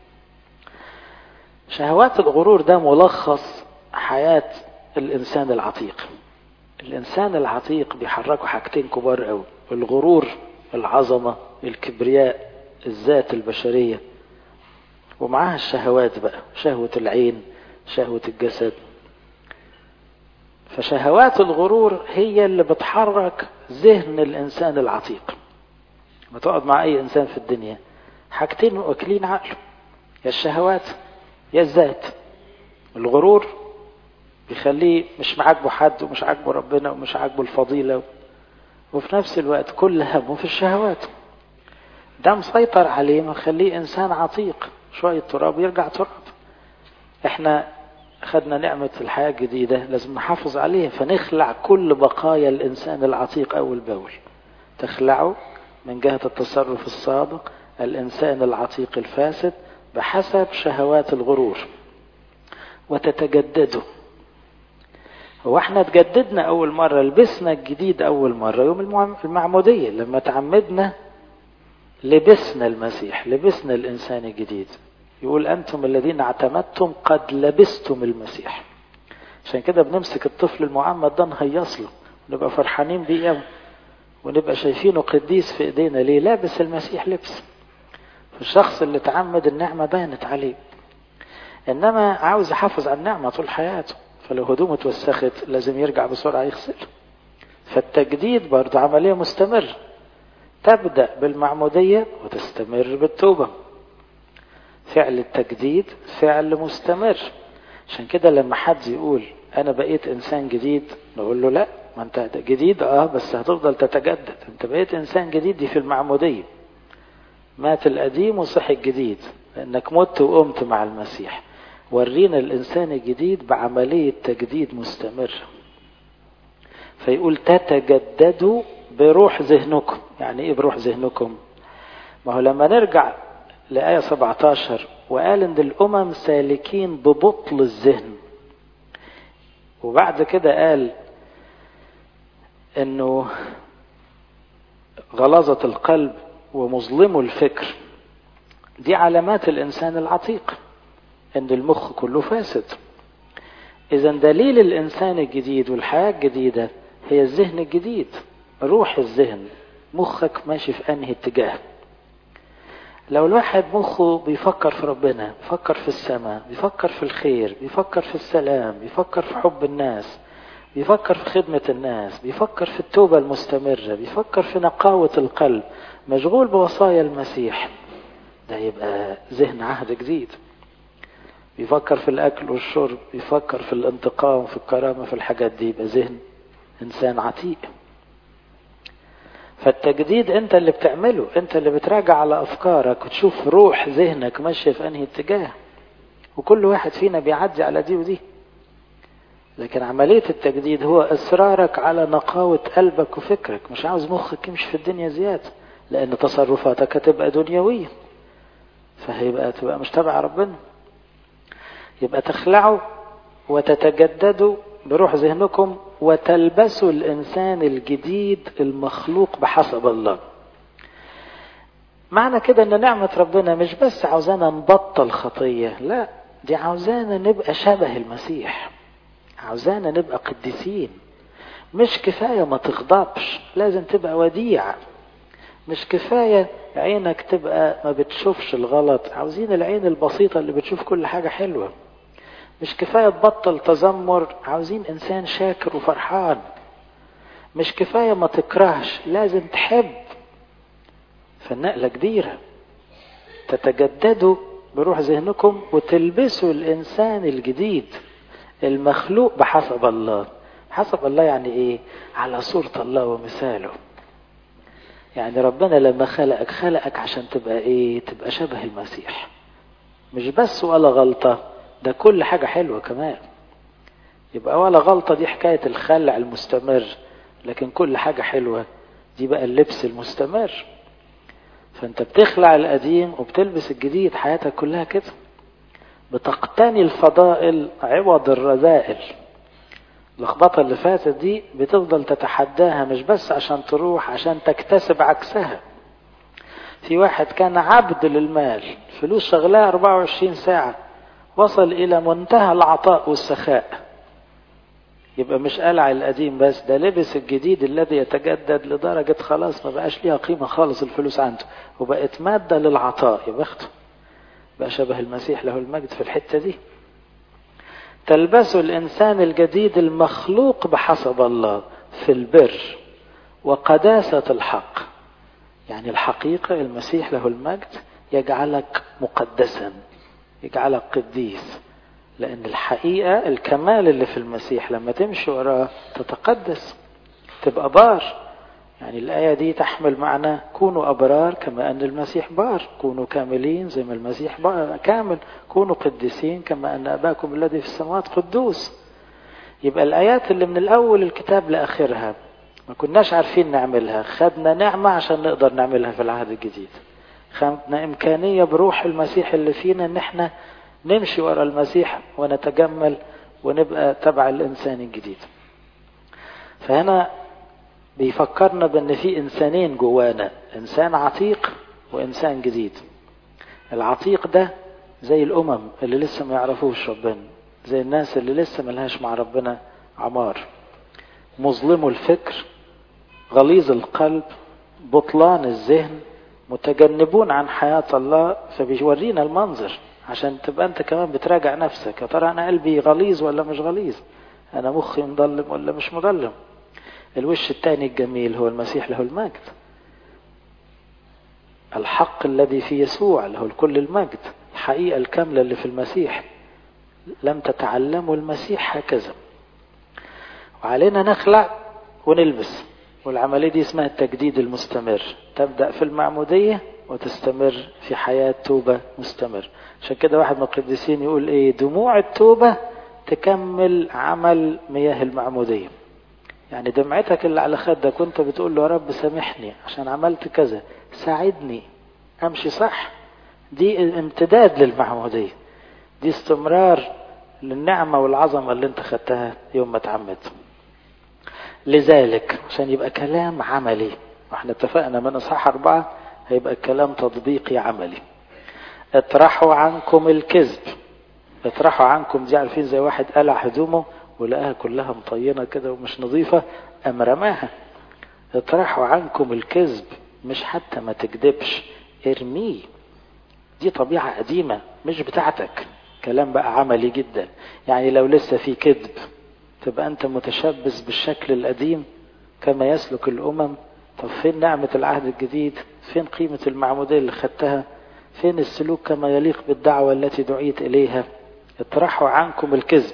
شهوات الغرور ده ملخص حياة الإنسان العتيق الإنسان العتيق بيحركوا حاجتين كبار قوي الغرور العظمة الكبرياء الذات البشرية ومعاها الشهوات بقى شهوة العين شهوة الجسد فشهوات الغرور هي اللي بتحرك ذهن الإنسان العتيق ما تقعد مع أي إنسان في الدنيا حاجتين واكلين عقله يا الشهوات يا الذات الغرور بيخليه مش عاجبه حد ومش عاجبه ربنا ومش عاجبه الفضيلة وفي نفس الوقت كل همه في الشهوات ده مسيطر عليه مخليه إنسان عتيق شوية تراب يرجع تراب احنا خدنا نعمة الحياة الجديدة لازم نحافظ عليها فنخلع كل بقايا الإنسان العتيق أول بأول تخلعه من جهة التصرف السابق الإنسان العتيق الفاسد بحسب شهوات الغرور وتتجدده هو احنا تجددنا أول مرة لبسنا الجديد أول مرة يوم المعمودية لما تعمدنا لبسنا المسيح لبسنا الإنسان الجديد يقول أنتم الذين اعتمدتم قد لبستم المسيح عشان كده بنمسك الطفل المعمد ده نهيص له ونبقى فرحانين بيه قوي ونبقى شايفينه قديس في ايدينا ليه لابس المسيح لبس الشخص اللي تعمد النعمة بانت عليه انما عاوز يحافظ على النعمة طول حياته فلو هدومه اتوسخت لازم يرجع بسرعة يغسل فالتجديد برضه عملية مستمرة تبدأ بالمعمودية وتستمر بالتوبة فعل التجديد فعل مستمر عشان كده لما حد يقول انا بقيت انسان جديد نقول له لا ما انت جديد اه بس هتفضل تتجدد انت بقيت انسان جديد دي في المعمودية مات القديم وصحي الجديد لانك مت وقمت مع المسيح ورينا الانسان الجديد بعملية تجديد مستمر فيقول تتجددوا بروح ذهنكم يعني ايه بروح ذهنكم ما هو لما نرجع لآية 17 وقال ان الامم سالكين ببطل الذهن وبعد كده قال انه غلاظة القلب ومظلم الفكر دي علامات الانسان العتيق ان المخ كله فاسد اذا دليل الانسان الجديد والحياة الجديدة هي الذهن الجديد روح الذهن مخك ماشي في انهي اتجاه لو الواحد مخه بيفكر في ربنا بيفكر في السماء بيفكر في الخير بيفكر في السلام بيفكر في حب الناس بيفكر في خدمة الناس بيفكر في التوبة المستمرة بيفكر في نقاوة القلب مشغول بوصايا المسيح ده يبقى ذهن عهد جديد بيفكر في الأكل والشرب بيفكر في الانتقام في الكرامة في الحاجات دي يبقى ذهن إنسان عتيق فالتجديد انت اللي بتعمله انت اللي بتراجع على افكارك وتشوف روح ذهنك ماشيه في انهي اتجاه وكل واحد فينا بيعدي على دي ودي لكن عملية التجديد هو إصرارك على نقاوة قلبك وفكرك مش عاوز مخك يمشي في الدنيا زيادة لأن تصرفاتك هتبقى دنيوية فهيبقى تبقى مش تبع ربنا يبقى تخلعوا وتتجددوا بروح ذهنكم وتلبسوا الإنسان الجديد المخلوق بحسب الله معنى كده ان نعمة ربنا مش بس عاوزانا نبطل خطية لا دي عاوزانا نبقى شبه المسيح عاوزانا نبقى قديسين مش كفاية ما تغضبش لازم تبقى وديع مش كفاية عينك تبقى ما بتشوفش الغلط عاوزين العين البسيطة اللي بتشوف كل حاجة حلوة مش كفاية تبطل تذمر عاوزين إنسان شاكر وفرحان مش كفاية ما تكرهش لازم تحب فالنقلة كبيرة تتجددوا بروح ذهنكم وتلبسوا الإنسان الجديد المخلوق بحسب الله حسب الله يعني ايه على صورة الله ومثاله يعني ربنا لما خلقك خلقك عشان تبقى ايه تبقى شبه المسيح مش بس ولا غلطة ده كل حاجة حلوة كمان يبقى ولا غلطة دي حكاية الخلع المستمر لكن كل حاجة حلوة دي بقى اللبس المستمر فانت بتخلع القديم وبتلبس الجديد حياتك كلها كده بتقتني الفضائل عوض الرذائل اللخبطة اللي فاتت دي بتفضل تتحداها مش بس عشان تروح عشان تكتسب عكسها في واحد كان عبد للمال فلوس شغلاه 24 ساعة وصل إلى منتهى العطاء والسخاء يبقى مش قلع القديم بس ده لبس الجديد الذي يتجدد لدرجة خلاص ما بقاش ليها قيمة خالص الفلوس عنده وبقت مادة للعطاء يا بخته بقى شبه المسيح له المجد في الحتة دي تلبسوا الإنسان الجديد المخلوق بحسب الله في البر وقداسة الحق يعني الحقيقة المسيح له المجد يجعلك مقدسا يجعلك قديس لأن الحقيقة الكمال اللي في المسيح لما تمشي وراه تتقدس تبقى بار يعني الآية دي تحمل معنى كونوا أبرار كما أن المسيح بار كونوا كاملين زي ما المسيح بار كامل كونوا قديسين كما أن أباكم الذي في السماوات قدوس يبقى الآيات اللي من الأول الكتاب لآخرها ما كناش عارفين نعملها خدنا نعمة عشان نقدر نعملها في العهد الجديد خدنا إمكانية بروح المسيح اللي فينا إن احنا نمشي ورا المسيح ونتجمل ونبقى تبع الإنسان الجديد فهنا بيفكرنا بأن في إنسانين جوانا إنسان عتيق وإنسان جديد العتيق ده زي الأمم اللي لسه ما يعرفوش ربنا زي الناس اللي لسه ملهاش مع ربنا عمار مظلم الفكر غليظ القلب بطلان الذهن متجنبون عن حياة الله فبيورينا المنظر عشان تبقى انت كمان بتراجع نفسك يا ترى انا قلبي غليظ ولا مش غليظ انا مخي مضلم ولا مش مضلم الوش الثاني الجميل هو المسيح له المجد الحق الذي في يسوع له الكل المجد الحقيقة الكاملة اللي في المسيح لم تتعلموا المسيح هكذا وعلينا نخلع ونلبس والعملية دي اسمها التجديد المستمر تبدأ في المعمودية وتستمر في حياة توبة مستمر عشان كده واحد من القديسين يقول ايه دموع التوبة تكمل عمل مياه المعمودية يعني دمعتك اللي على خدك وانت بتقول له يا رب سامحني عشان عملت كذا ساعدني امشي صح دي امتداد للمعمودية دي استمرار للنعمة والعظمة اللي انت خدتها يوم ما اتعمدت لذلك عشان يبقى كلام عملي واحنا اتفقنا من اصحاح اربعة هيبقى الكلام تطبيقي عملي اطرحوا عنكم الكذب اطرحوا عنكم دي عارفين زي واحد قلع هدومه ولقاها كلها مطينة كده ومش نظيفة قام رماها اطرحوا عنكم الكذب مش حتى ما تكذبش ارميه دي طبيعة قديمة مش بتاعتك كلام بقى عملي جدا يعني لو لسه في كذب تبقى انت متشبث بالشكل القديم كما يسلك الامم طب فين نعمة العهد الجديد فين قيمة المعمودية اللي خدتها فين السلوك كما يليق بالدعوة التي دعيت إليها اطرحوا عنكم الكذب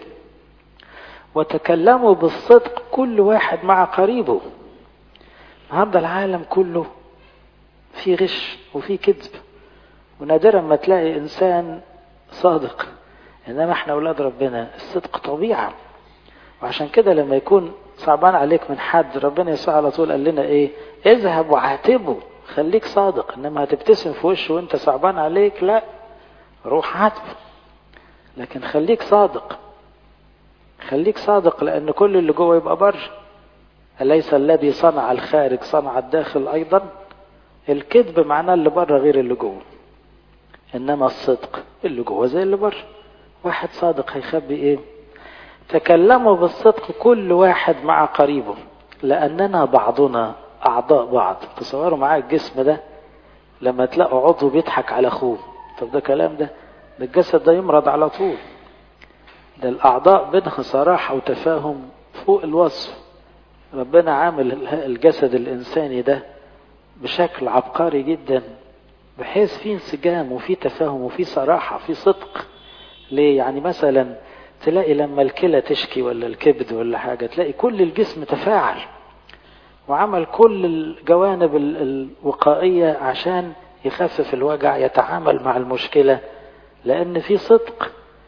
وتكلموا بالصدق كل واحد مع قريبه النهارده العالم كله في غش وفي كذب ونادرا ما تلاقي انسان صادق انما احنا اولاد ربنا الصدق طبيعه وعشان كده لما يكون صعبان عليك من حد ربنا يسوع على طول قال لنا ايه اذهب وعاتبه خليك صادق انما هتبتسم في وشه وانت صعبان عليك لا روح عاتبه لكن خليك صادق خليك صادق لان كل اللي جوه يبقى بره أليس الذي صنع الخارج صنع الداخل أيضا الكذب معناه اللي بره غير اللي جوه إنما الصدق اللي جوه زي اللي بره واحد صادق هيخبي إيه تكلموا بالصدق كل واحد مع قريبه لأننا بعضنا أعضاء بعض تصوروا معايا الجسم ده لما تلاقوا عضو بيضحك على أخوه طب ده كلام ده ده الجسد ده يمرض على طول ده الأعضاء بينها صراحة وتفاهم فوق الوصف ربنا عامل الجسد الإنساني ده بشكل عبقري جدا بحيث فيه انسجام وفيه تفاهم وفيه صراحة وفيه صدق ليه يعني مثلا تلاقي لما الكلى تشكي ولا الكبد ولا حاجة تلاقي كل الجسم تفاعل وعمل كل الجوانب الوقائية عشان يخفف الوجع يتعامل مع المشكلة لأن في صدق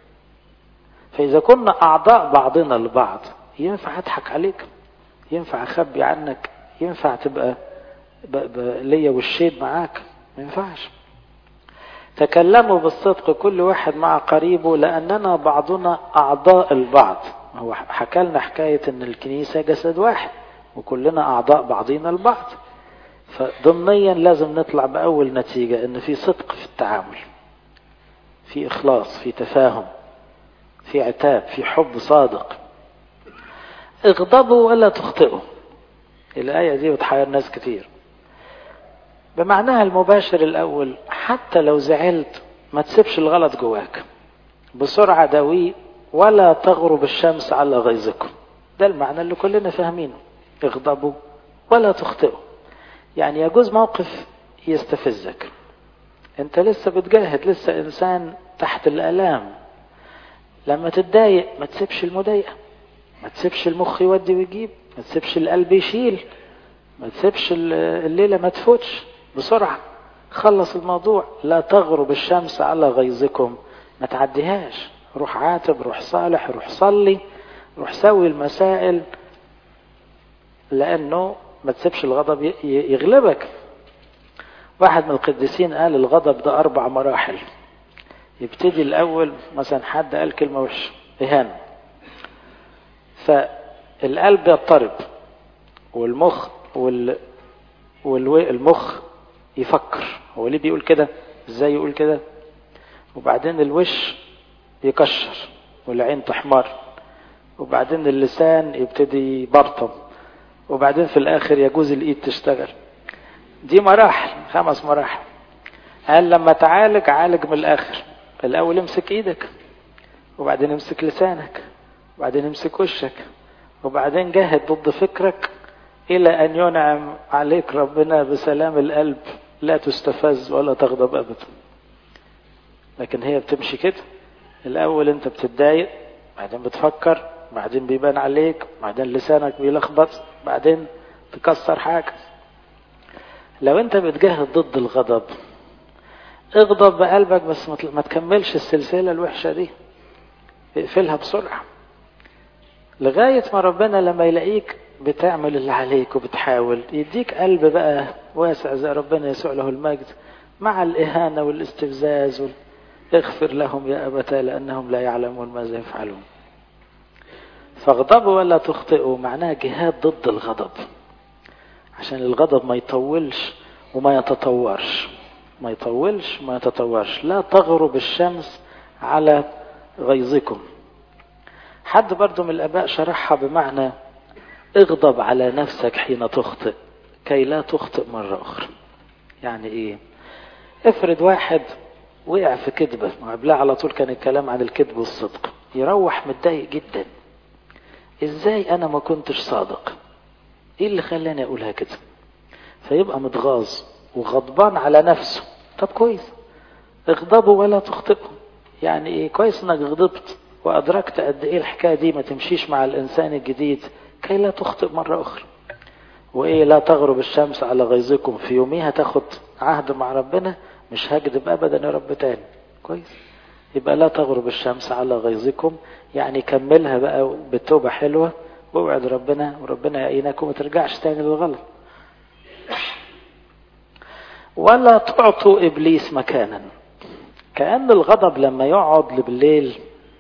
فإذا كنا أعضاء بعضنا البعض ينفع أضحك عليك ينفع أخبي عنك ينفع تبقى ليا والشيد معاك ما ينفعش تكلموا بالصدق كل واحد مع قريبه لأننا بعضنا أعضاء البعض هو حكى لنا حكاية أن الكنيسة جسد واحد وكلنا أعضاء بعضنا البعض فضمنيا لازم نطلع بأول نتيجة أن في صدق في التعامل في إخلاص في تفاهم في عتاب في حب صادق اغضبوا ولا تخطئوا الآية دي بتحير ناس كتير بمعناها المباشر الأول حتى لو زعلت ما تسيبش الغلط جواك بسرعة داويه ولا تغرب الشمس على غيظكم ده المعنى اللي كلنا فاهمينه اغضبوا ولا تخطئوا يعني يجوز موقف يستفزك انت لسه بتجاهد لسه انسان تحت الالام لما تتضايق ما تسيبش المضايقه ما تسيبش المخ يودي ويجيب ما تسيبش القلب يشيل ما تسيبش الليله ما تفوتش بسرعه خلص الموضوع لا تغرب الشمس على غيظكم ما تعديهاش روح عاتب روح صالح روح صلي روح سوي المسائل لانه ما تسيبش الغضب يغلبك واحد من القديسين قال الغضب ده اربع مراحل يبتدي الاول مثلا حد قال كلمه وحشه اهانه فالقلب يضطرب والمخ وال والمخ يفكر هو ليه بيقول كده ازاي يقول كده وبعدين الوش يكشر والعين تحمر وبعدين اللسان يبتدي يبرطم وبعدين في الاخر يجوز الايد تشتغل دي مراحل خمس مراحل قال لما تعالج عالج من الاخر الاول امسك ايدك وبعدين امسك لسانك وبعدين امسك وشك وبعدين جاهد ضد فكرك الى ان ينعم عليك ربنا بسلام القلب لا تستفز ولا تغضب ابدا لكن هي بتمشي كده الاول انت بتتضايق بعدين بتفكر بعدين بيبان عليك بعدين لسانك بيلخبط بعدين تكسر حاجه لو انت بتجاهد ضد الغضب اغضب بقلبك بس ما تكملش السلسله الوحشه دي اقفلها بسرعه لغايه ما ربنا لما يلاقيك بتعمل اللي عليك وبتحاول يديك قلب بقى واسع زي ربنا يسوع له المجد مع الإهانة والاستفزاز وال... اغفر لهم يا أبتاه لأنهم لا يعلمون ماذا يفعلون فاغضبوا ولا تخطئوا معناها جهاد ضد الغضب عشان الغضب ما يطولش وما يتطورش ما يطولش وما يتطورش لا تغرب الشمس على غيظكم حد برضو من الآباء شرحها بمعنى اغضب على نفسك حين تخطئ كي لا تخطئ مرة أخرى يعني إيه افرض واحد وقع في كذبة وقبلها على طول كان الكلام عن الكذب والصدق يروح متضايق جدا ازاي انا ما كنتش صادق ايه اللي خلاني اقولها كده فيبقى متغاظ وغضبان على نفسه طب كويس اغضبوا ولا تخطئوا يعني ايه كويس انك غضبت وادركت قد ايه الحكايه دي ما تمشيش مع الانسان الجديد كي لا تخطئ مره اخرى وايه لا تغرب الشمس على غيظكم في يوميها تاخد عهد مع ربنا مش هكذب ابدا يا رب تاني كويس يبقى لا تغرب الشمس على غيظكم يعني كملها بقى بتوبة حلوة واوعد ربنا وربنا يعينك وما ترجعش تاني للغلط ولا تعطوا ابليس مكانا كأن الغضب لما يقعد بالليل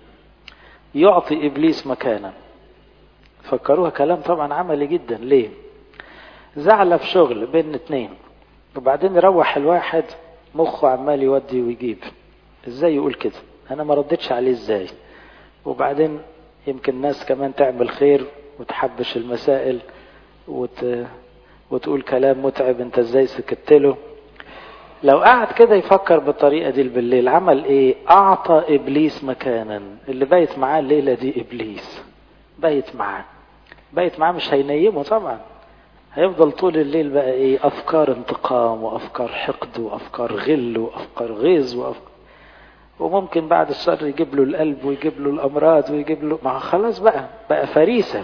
يعطي ابليس مكانا فكروها كلام طبعا عملي جدا ليه زعلة في شغل بين اتنين وبعدين يروح الواحد مخه عمال يودي ويجيب ازاي يقول كده انا ما ردتش عليه ازاي وبعدين يمكن ناس كمان تعمل خير وتحبش المسائل وت... وتقول كلام متعب انت ازاي سكت له لو قعد كده يفكر بالطريقه دي بالليل عمل ايه اعطى ابليس مكانا اللي بايت معاه الليله دي ابليس بايت معاه بايت معاه مش هينيمه طبعا هيفضل طول الليل بقى ايه افكار انتقام وافكار حقد وافكار غل وافكار غيظ وافكار وممكن بعد الشر يجيب له القلب ويجيب له الامراض ويجيب له ما خلاص بقى بقى فريسه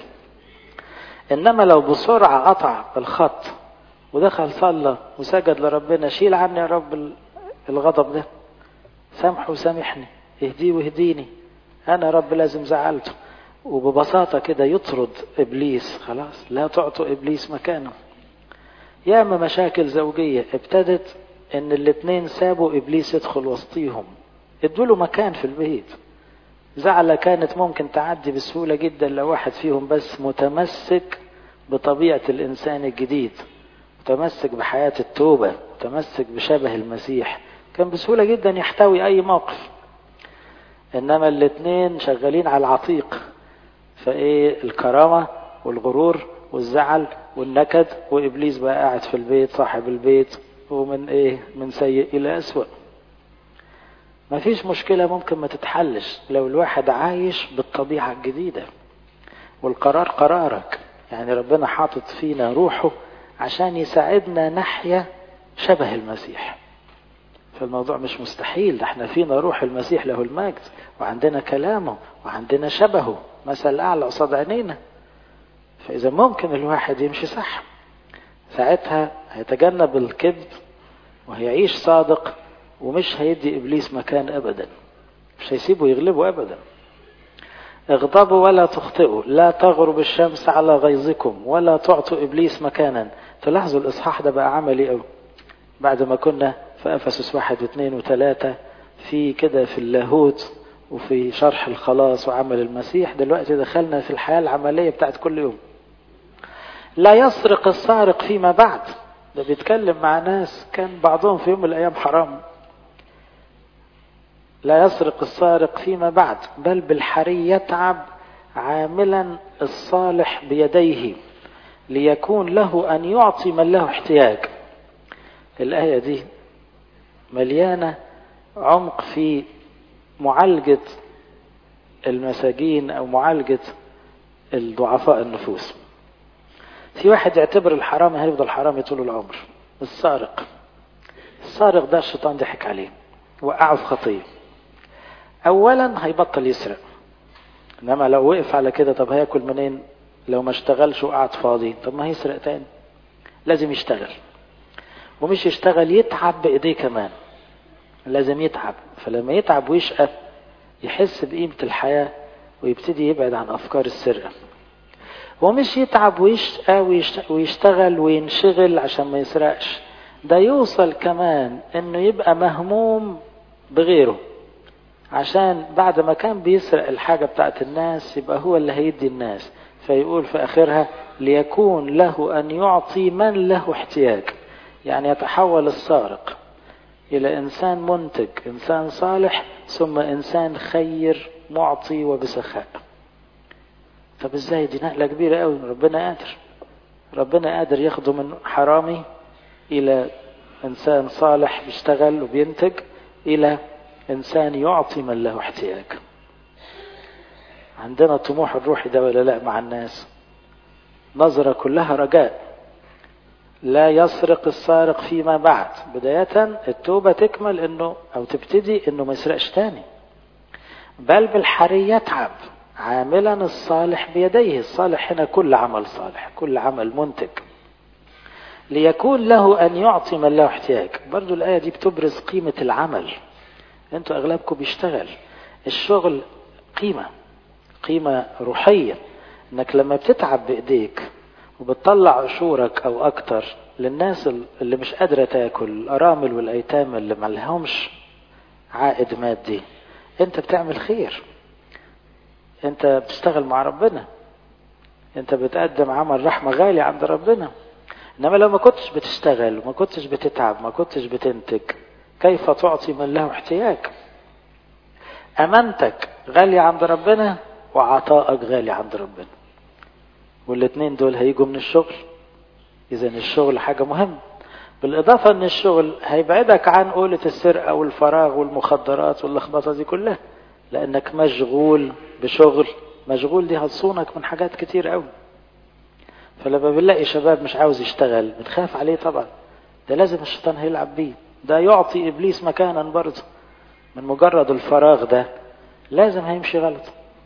انما لو بسرعه قطع الخط ودخل صلى وسجد لربنا شيل عني يا رب الغضب ده سامحه وسامحني اهديه واهديني انا رب لازم زعلته وببساطه كده يطرد ابليس خلاص لا تعطوا ابليس مكانه ياما مشاكل زوجيه ابتدت ان الاتنين سابوا ابليس يدخل وسطيهم ادوا له مكان في البيت زعلة كانت ممكن تعدي بسهولة جدا لو واحد فيهم بس متمسك بطبيعة الإنسان الجديد متمسك بحياة التوبة متمسك بشبه المسيح كان بسهولة جدا يحتوي أي موقف إنما الاتنين شغالين على العتيق فإيه الكرامة والغرور والزعل والنكد وإبليس بقى قاعد في البيت صاحب البيت ومن إيه من سيء إلى أسوأ ما فيش مشكلة ممكن ما تتحلش لو الواحد عايش بالطبيعة الجديدة والقرار قرارك يعني ربنا حاطط فينا روحه عشان يساعدنا نحيا شبه المسيح فالموضوع مش مستحيل ده احنا فينا روح المسيح له المجد وعندنا كلامه وعندنا شبهه مثل أعلى قصاد عينينا فإذا ممكن الواحد يمشي صح ساعتها هيتجنب الكذب وهيعيش صادق ومش هيدي ابليس مكان ابدا مش هيسيبه يغلبه ابدا اغضبوا ولا تخطئوا لا تغرب الشمس على غيظكم ولا تعطوا ابليس مكانا تلاحظوا الاصحاح ده بقى عملي قوي بعد ما كنا في افسس واحد واثنين وثلاثة في كده في اللاهوت وفي شرح الخلاص وعمل المسيح دلوقتي دخلنا في الحياة العملية بتاعت كل يوم لا يسرق السارق فيما بعد ده بيتكلم مع ناس كان بعضهم في يوم من الايام حرام لا يسرق السارق فيما بعد بل بالحري يتعب عاملا الصالح بيديه ليكون له ان يعطي من له احتياج الايه دي مليانه عمق في معالجه المساجين او معالجه الضعفاء النفوس في واحد يعتبر الحرامي هيفضل حرامي طول العمر السارق السارق ده الشيطان ضحك عليه وقعه في خطيه اولا هيبطل يسرق انما لو وقف على كده طب هياكل منين لو ما اشتغلش وقعد فاضي طب ما هيسرق تاني لازم يشتغل ومش يشتغل يتعب بايديه كمان لازم يتعب فلما يتعب ويشقى يحس بقيمة الحياة ويبتدي يبعد عن أفكار السرقة ومش يتعب ويشقى ويشتغل وينشغل عشان ما يسرقش ده يوصل كمان انه يبقى مهموم بغيره عشان بعد ما كان بيسرق الحاجة بتاعت الناس يبقى هو اللي هيدي الناس فيقول في آخرها ليكون له أن يعطي من له احتياج يعني يتحول السارق إلى إنسان منتج إنسان صالح ثم إنسان خير معطي وبسخاء طب إزاي دي نقلة كبيرة قوي ربنا قادر ربنا قادر ياخده من حرامي إلى إنسان صالح بيشتغل وبينتج إلى إنسان يعطي من له احتياج عندنا الطموح الروحي ده ولا لا مع الناس نظرة كلها رجاء لا يسرق السارق فيما بعد بداية التوبة تكمل انه او تبتدي انه ما يسرقش تاني بل بالحري يتعب عاملا الصالح بيديه الصالح هنا كل عمل صالح كل عمل منتج ليكون له ان يعطي من له احتياج برضو الايه دي بتبرز قيمه العمل انتوا اغلبكم بيشتغل الشغل قيمه قيمه روحيه انك لما بتتعب بايديك وبتطلع عشورك او اكتر للناس اللي مش قادره تاكل الارامل والايتام اللي ما لهمش عائد مادي انت بتعمل خير انت بتشتغل مع ربنا انت بتقدم عمل رحمه غالي عند ربنا انما لو ما كنتش بتشتغل وما كنتش بتتعب ما كنتش بتنتج كيف تعطي من له احتياج امانتك غالية عند ربنا وعطائك غالي عند ربنا والاثنين دول هيجوا من الشغل اذا الشغل حاجة مهمة بالاضافة ان الشغل هيبعدك عن قولة السرقة والفراغ والمخدرات واللخبطة دي كلها لانك مشغول بشغل مشغول دي هتصونك من حاجات كتير قوي فلما بنلاقي شباب مش عاوز يشتغل بنخاف عليه طبعا ده لازم الشيطان هيلعب بيه ده يعطي ابليس مكانا برضه من مجرد الفراغ ده لازم هيمشي غلط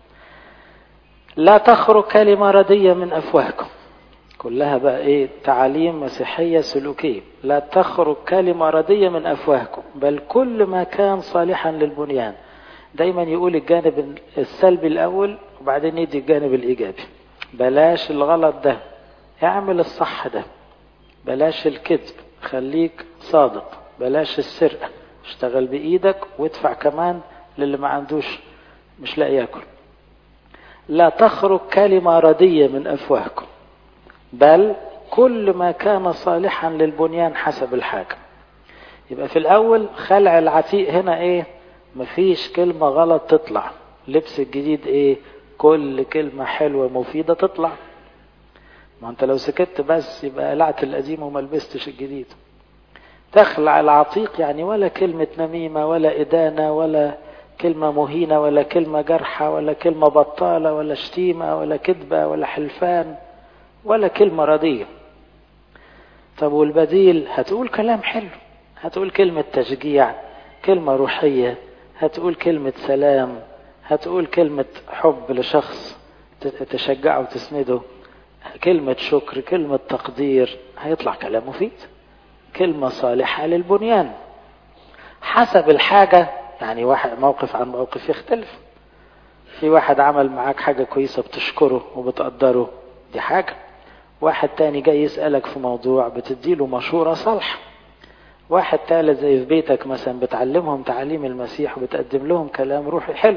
لا تخرج كلمة ردية من أفواهكم كلها بقى ايه تعاليم مسيحية سلوكية لا تخرج كلمة ردية من أفواهكم بل كل ما كان صالحا للبنيان دايما يقول الجانب السلبي الأول وبعدين يدي الجانب الإيجابي بلاش الغلط ده اعمل الصح ده بلاش الكذب خليك صادق بلاش السرقة اشتغل بإيدك وادفع كمان للي ما عندوش مش لاقي ياكل لا تخرج كلمة ردية من أفواهكم بل كل ما كان صالحا للبنيان حسب الحاجة يبقى في الأول خلع العتيق هنا إيه مفيش كلمة غلط تطلع لبس الجديد إيه كل كلمة حلوة مفيدة تطلع ما أنت لو سكت بس يبقى قلعت القديم وما لبستش الجديد تخلع العتيق يعني ولا كلمة نميمة ولا إدانة ولا كلمة مهينة ولا كلمة جرحة ولا كلمة بطالة ولا شتيمة ولا كذبة ولا حلفان ولا كلمة ردية طب والبديل هتقول كلام حلو هتقول كلمة تشجيع كلمة روحية هتقول كلمة سلام هتقول كلمة حب لشخص تشجعه وتسنده كلمة شكر كلمة تقدير هيطلع كلام مفيد كلمة صالحة للبنيان حسب الحاجة يعني واحد موقف عن موقف يختلف في واحد عمل معاك حاجة كويسة بتشكره وبتقدره دي حاجة واحد تاني جاي يسألك في موضوع بتديله مشورة صالحة واحد تالت زي في بيتك مثلا بتعلمهم تعاليم المسيح وبتقدم لهم كلام روحي حلو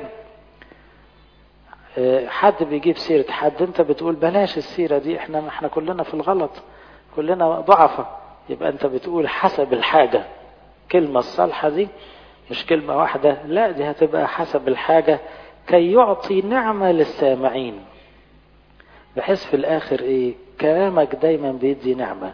حد بيجيب سيرة حد انت بتقول بلاش السيرة دي احنا احنا كلنا في الغلط كلنا ضعفة يبقى انت بتقول حسب الحاجة كلمة الصالحة دي مش كلمة واحدة لا دي هتبقى حسب الحاجة كي يعطي نعمة للسامعين بحيث في الاخر ايه كلامك دايما بيدي نعمة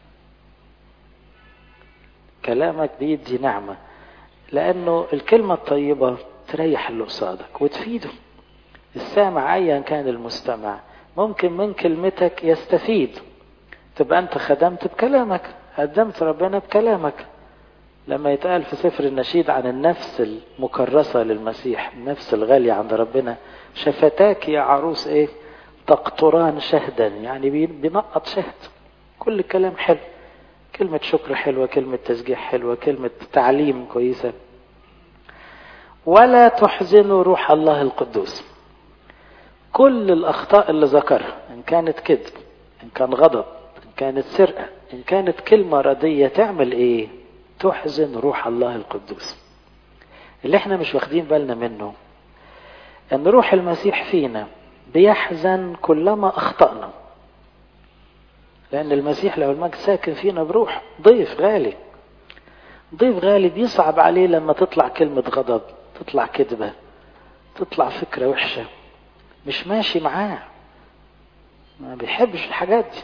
كلامك بيدي نعمة لانه الكلمة الطيبة تريح اللي قصادك وتفيده السامع ايا كان المستمع ممكن من كلمتك يستفيد تبقى انت خدمت بكلامك قدمت ربنا بكلامك لما يتقال في سفر النشيد عن النفس المكرسة للمسيح النفس الغالية عند ربنا شفتاك يا عروس ايه تقطران شهدا يعني بينقط شهد كل كلام حلو كلمة شكر حلوة كلمة تشجيع حلوة كلمة تعليم كويسة ولا تحزنوا روح الله القدوس كل الأخطاء اللي ذكرها إن كانت كذب إن كان غضب إن كانت سرقة إن كانت كلمة ردية تعمل إيه تحزن روح الله القدوس اللي احنا مش واخدين بالنا منه ان روح المسيح فينا بيحزن كلما اخطأنا لان المسيح لو المجد ساكن فينا بروح ضيف غالي ضيف غالي بيصعب عليه لما تطلع كلمة غضب تطلع كذبة تطلع فكرة وحشة مش ماشي معاه ما بيحبش الحاجات دي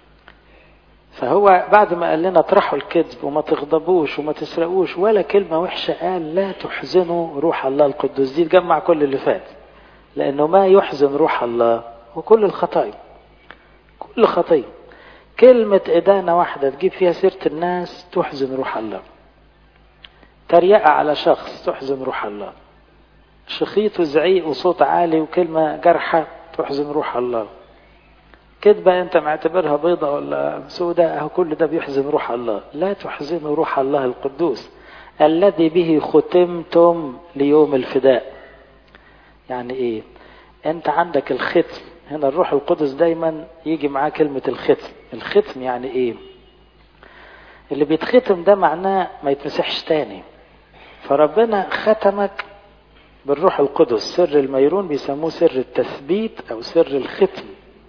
فهو بعد ما قال لنا اطرحوا الكذب وما تغضبوش وما تسرقوش ولا كلمة وحشة قال لا تحزنوا روح الله القدوس دي تجمع كل اللي فات لأنه ما يحزن روح الله هو كل الخطايا كل خطية كلمة إدانة واحدة تجيب فيها سيرة الناس تحزن روح الله تريقة على شخص تحزن روح الله شخيط وزعيق وصوت عالي وكلمة جرحة تحزن روح الله كذبة أنت معتبرها بيضة ولا سوداء أهو كل ده بيحزن روح الله لا تحزنوا روح الله القدوس الذي به ختمتم ليوم الفداء يعني إيه أنت عندك الختم هنا الروح القدس دايما يجي معاه كلمة الختم الختم يعني إيه اللي بيتختم ده معناه ما يتمسحش تاني فربنا ختمك بالروح القدس سر الميرون بيسموه سر التثبيت أو سر الختم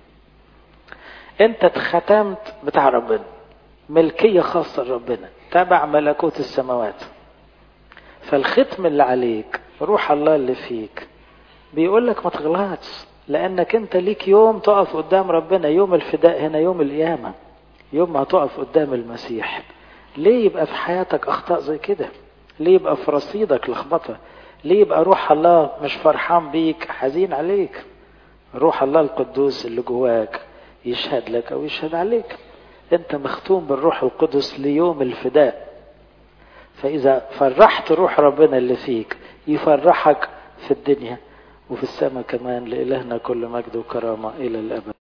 انت اتختمت بتاع ربنا ملكية خاصة لربنا تبع ملكوت السماوات فالختم اللي عليك روح الله اللي فيك بيقول لك ما تغلطش لانك انت ليك يوم تقف قدام ربنا يوم الفداء هنا يوم القيامة يوم ما هتقف قدام المسيح ليه يبقى في حياتك اخطاء زي كده ليه يبقى في رصيدك لخبطة ليه يبقى روح الله مش فرحان بيك حزين عليك روح الله القدوس اللي جواك يشهد لك او يشهد عليك انت مختوم بالروح القدس ليوم الفداء فاذا فرحت روح ربنا اللي فيك يفرحك في الدنيا وفي السماء كمان لإلهنا كل مجد وكرامة إلى الأبد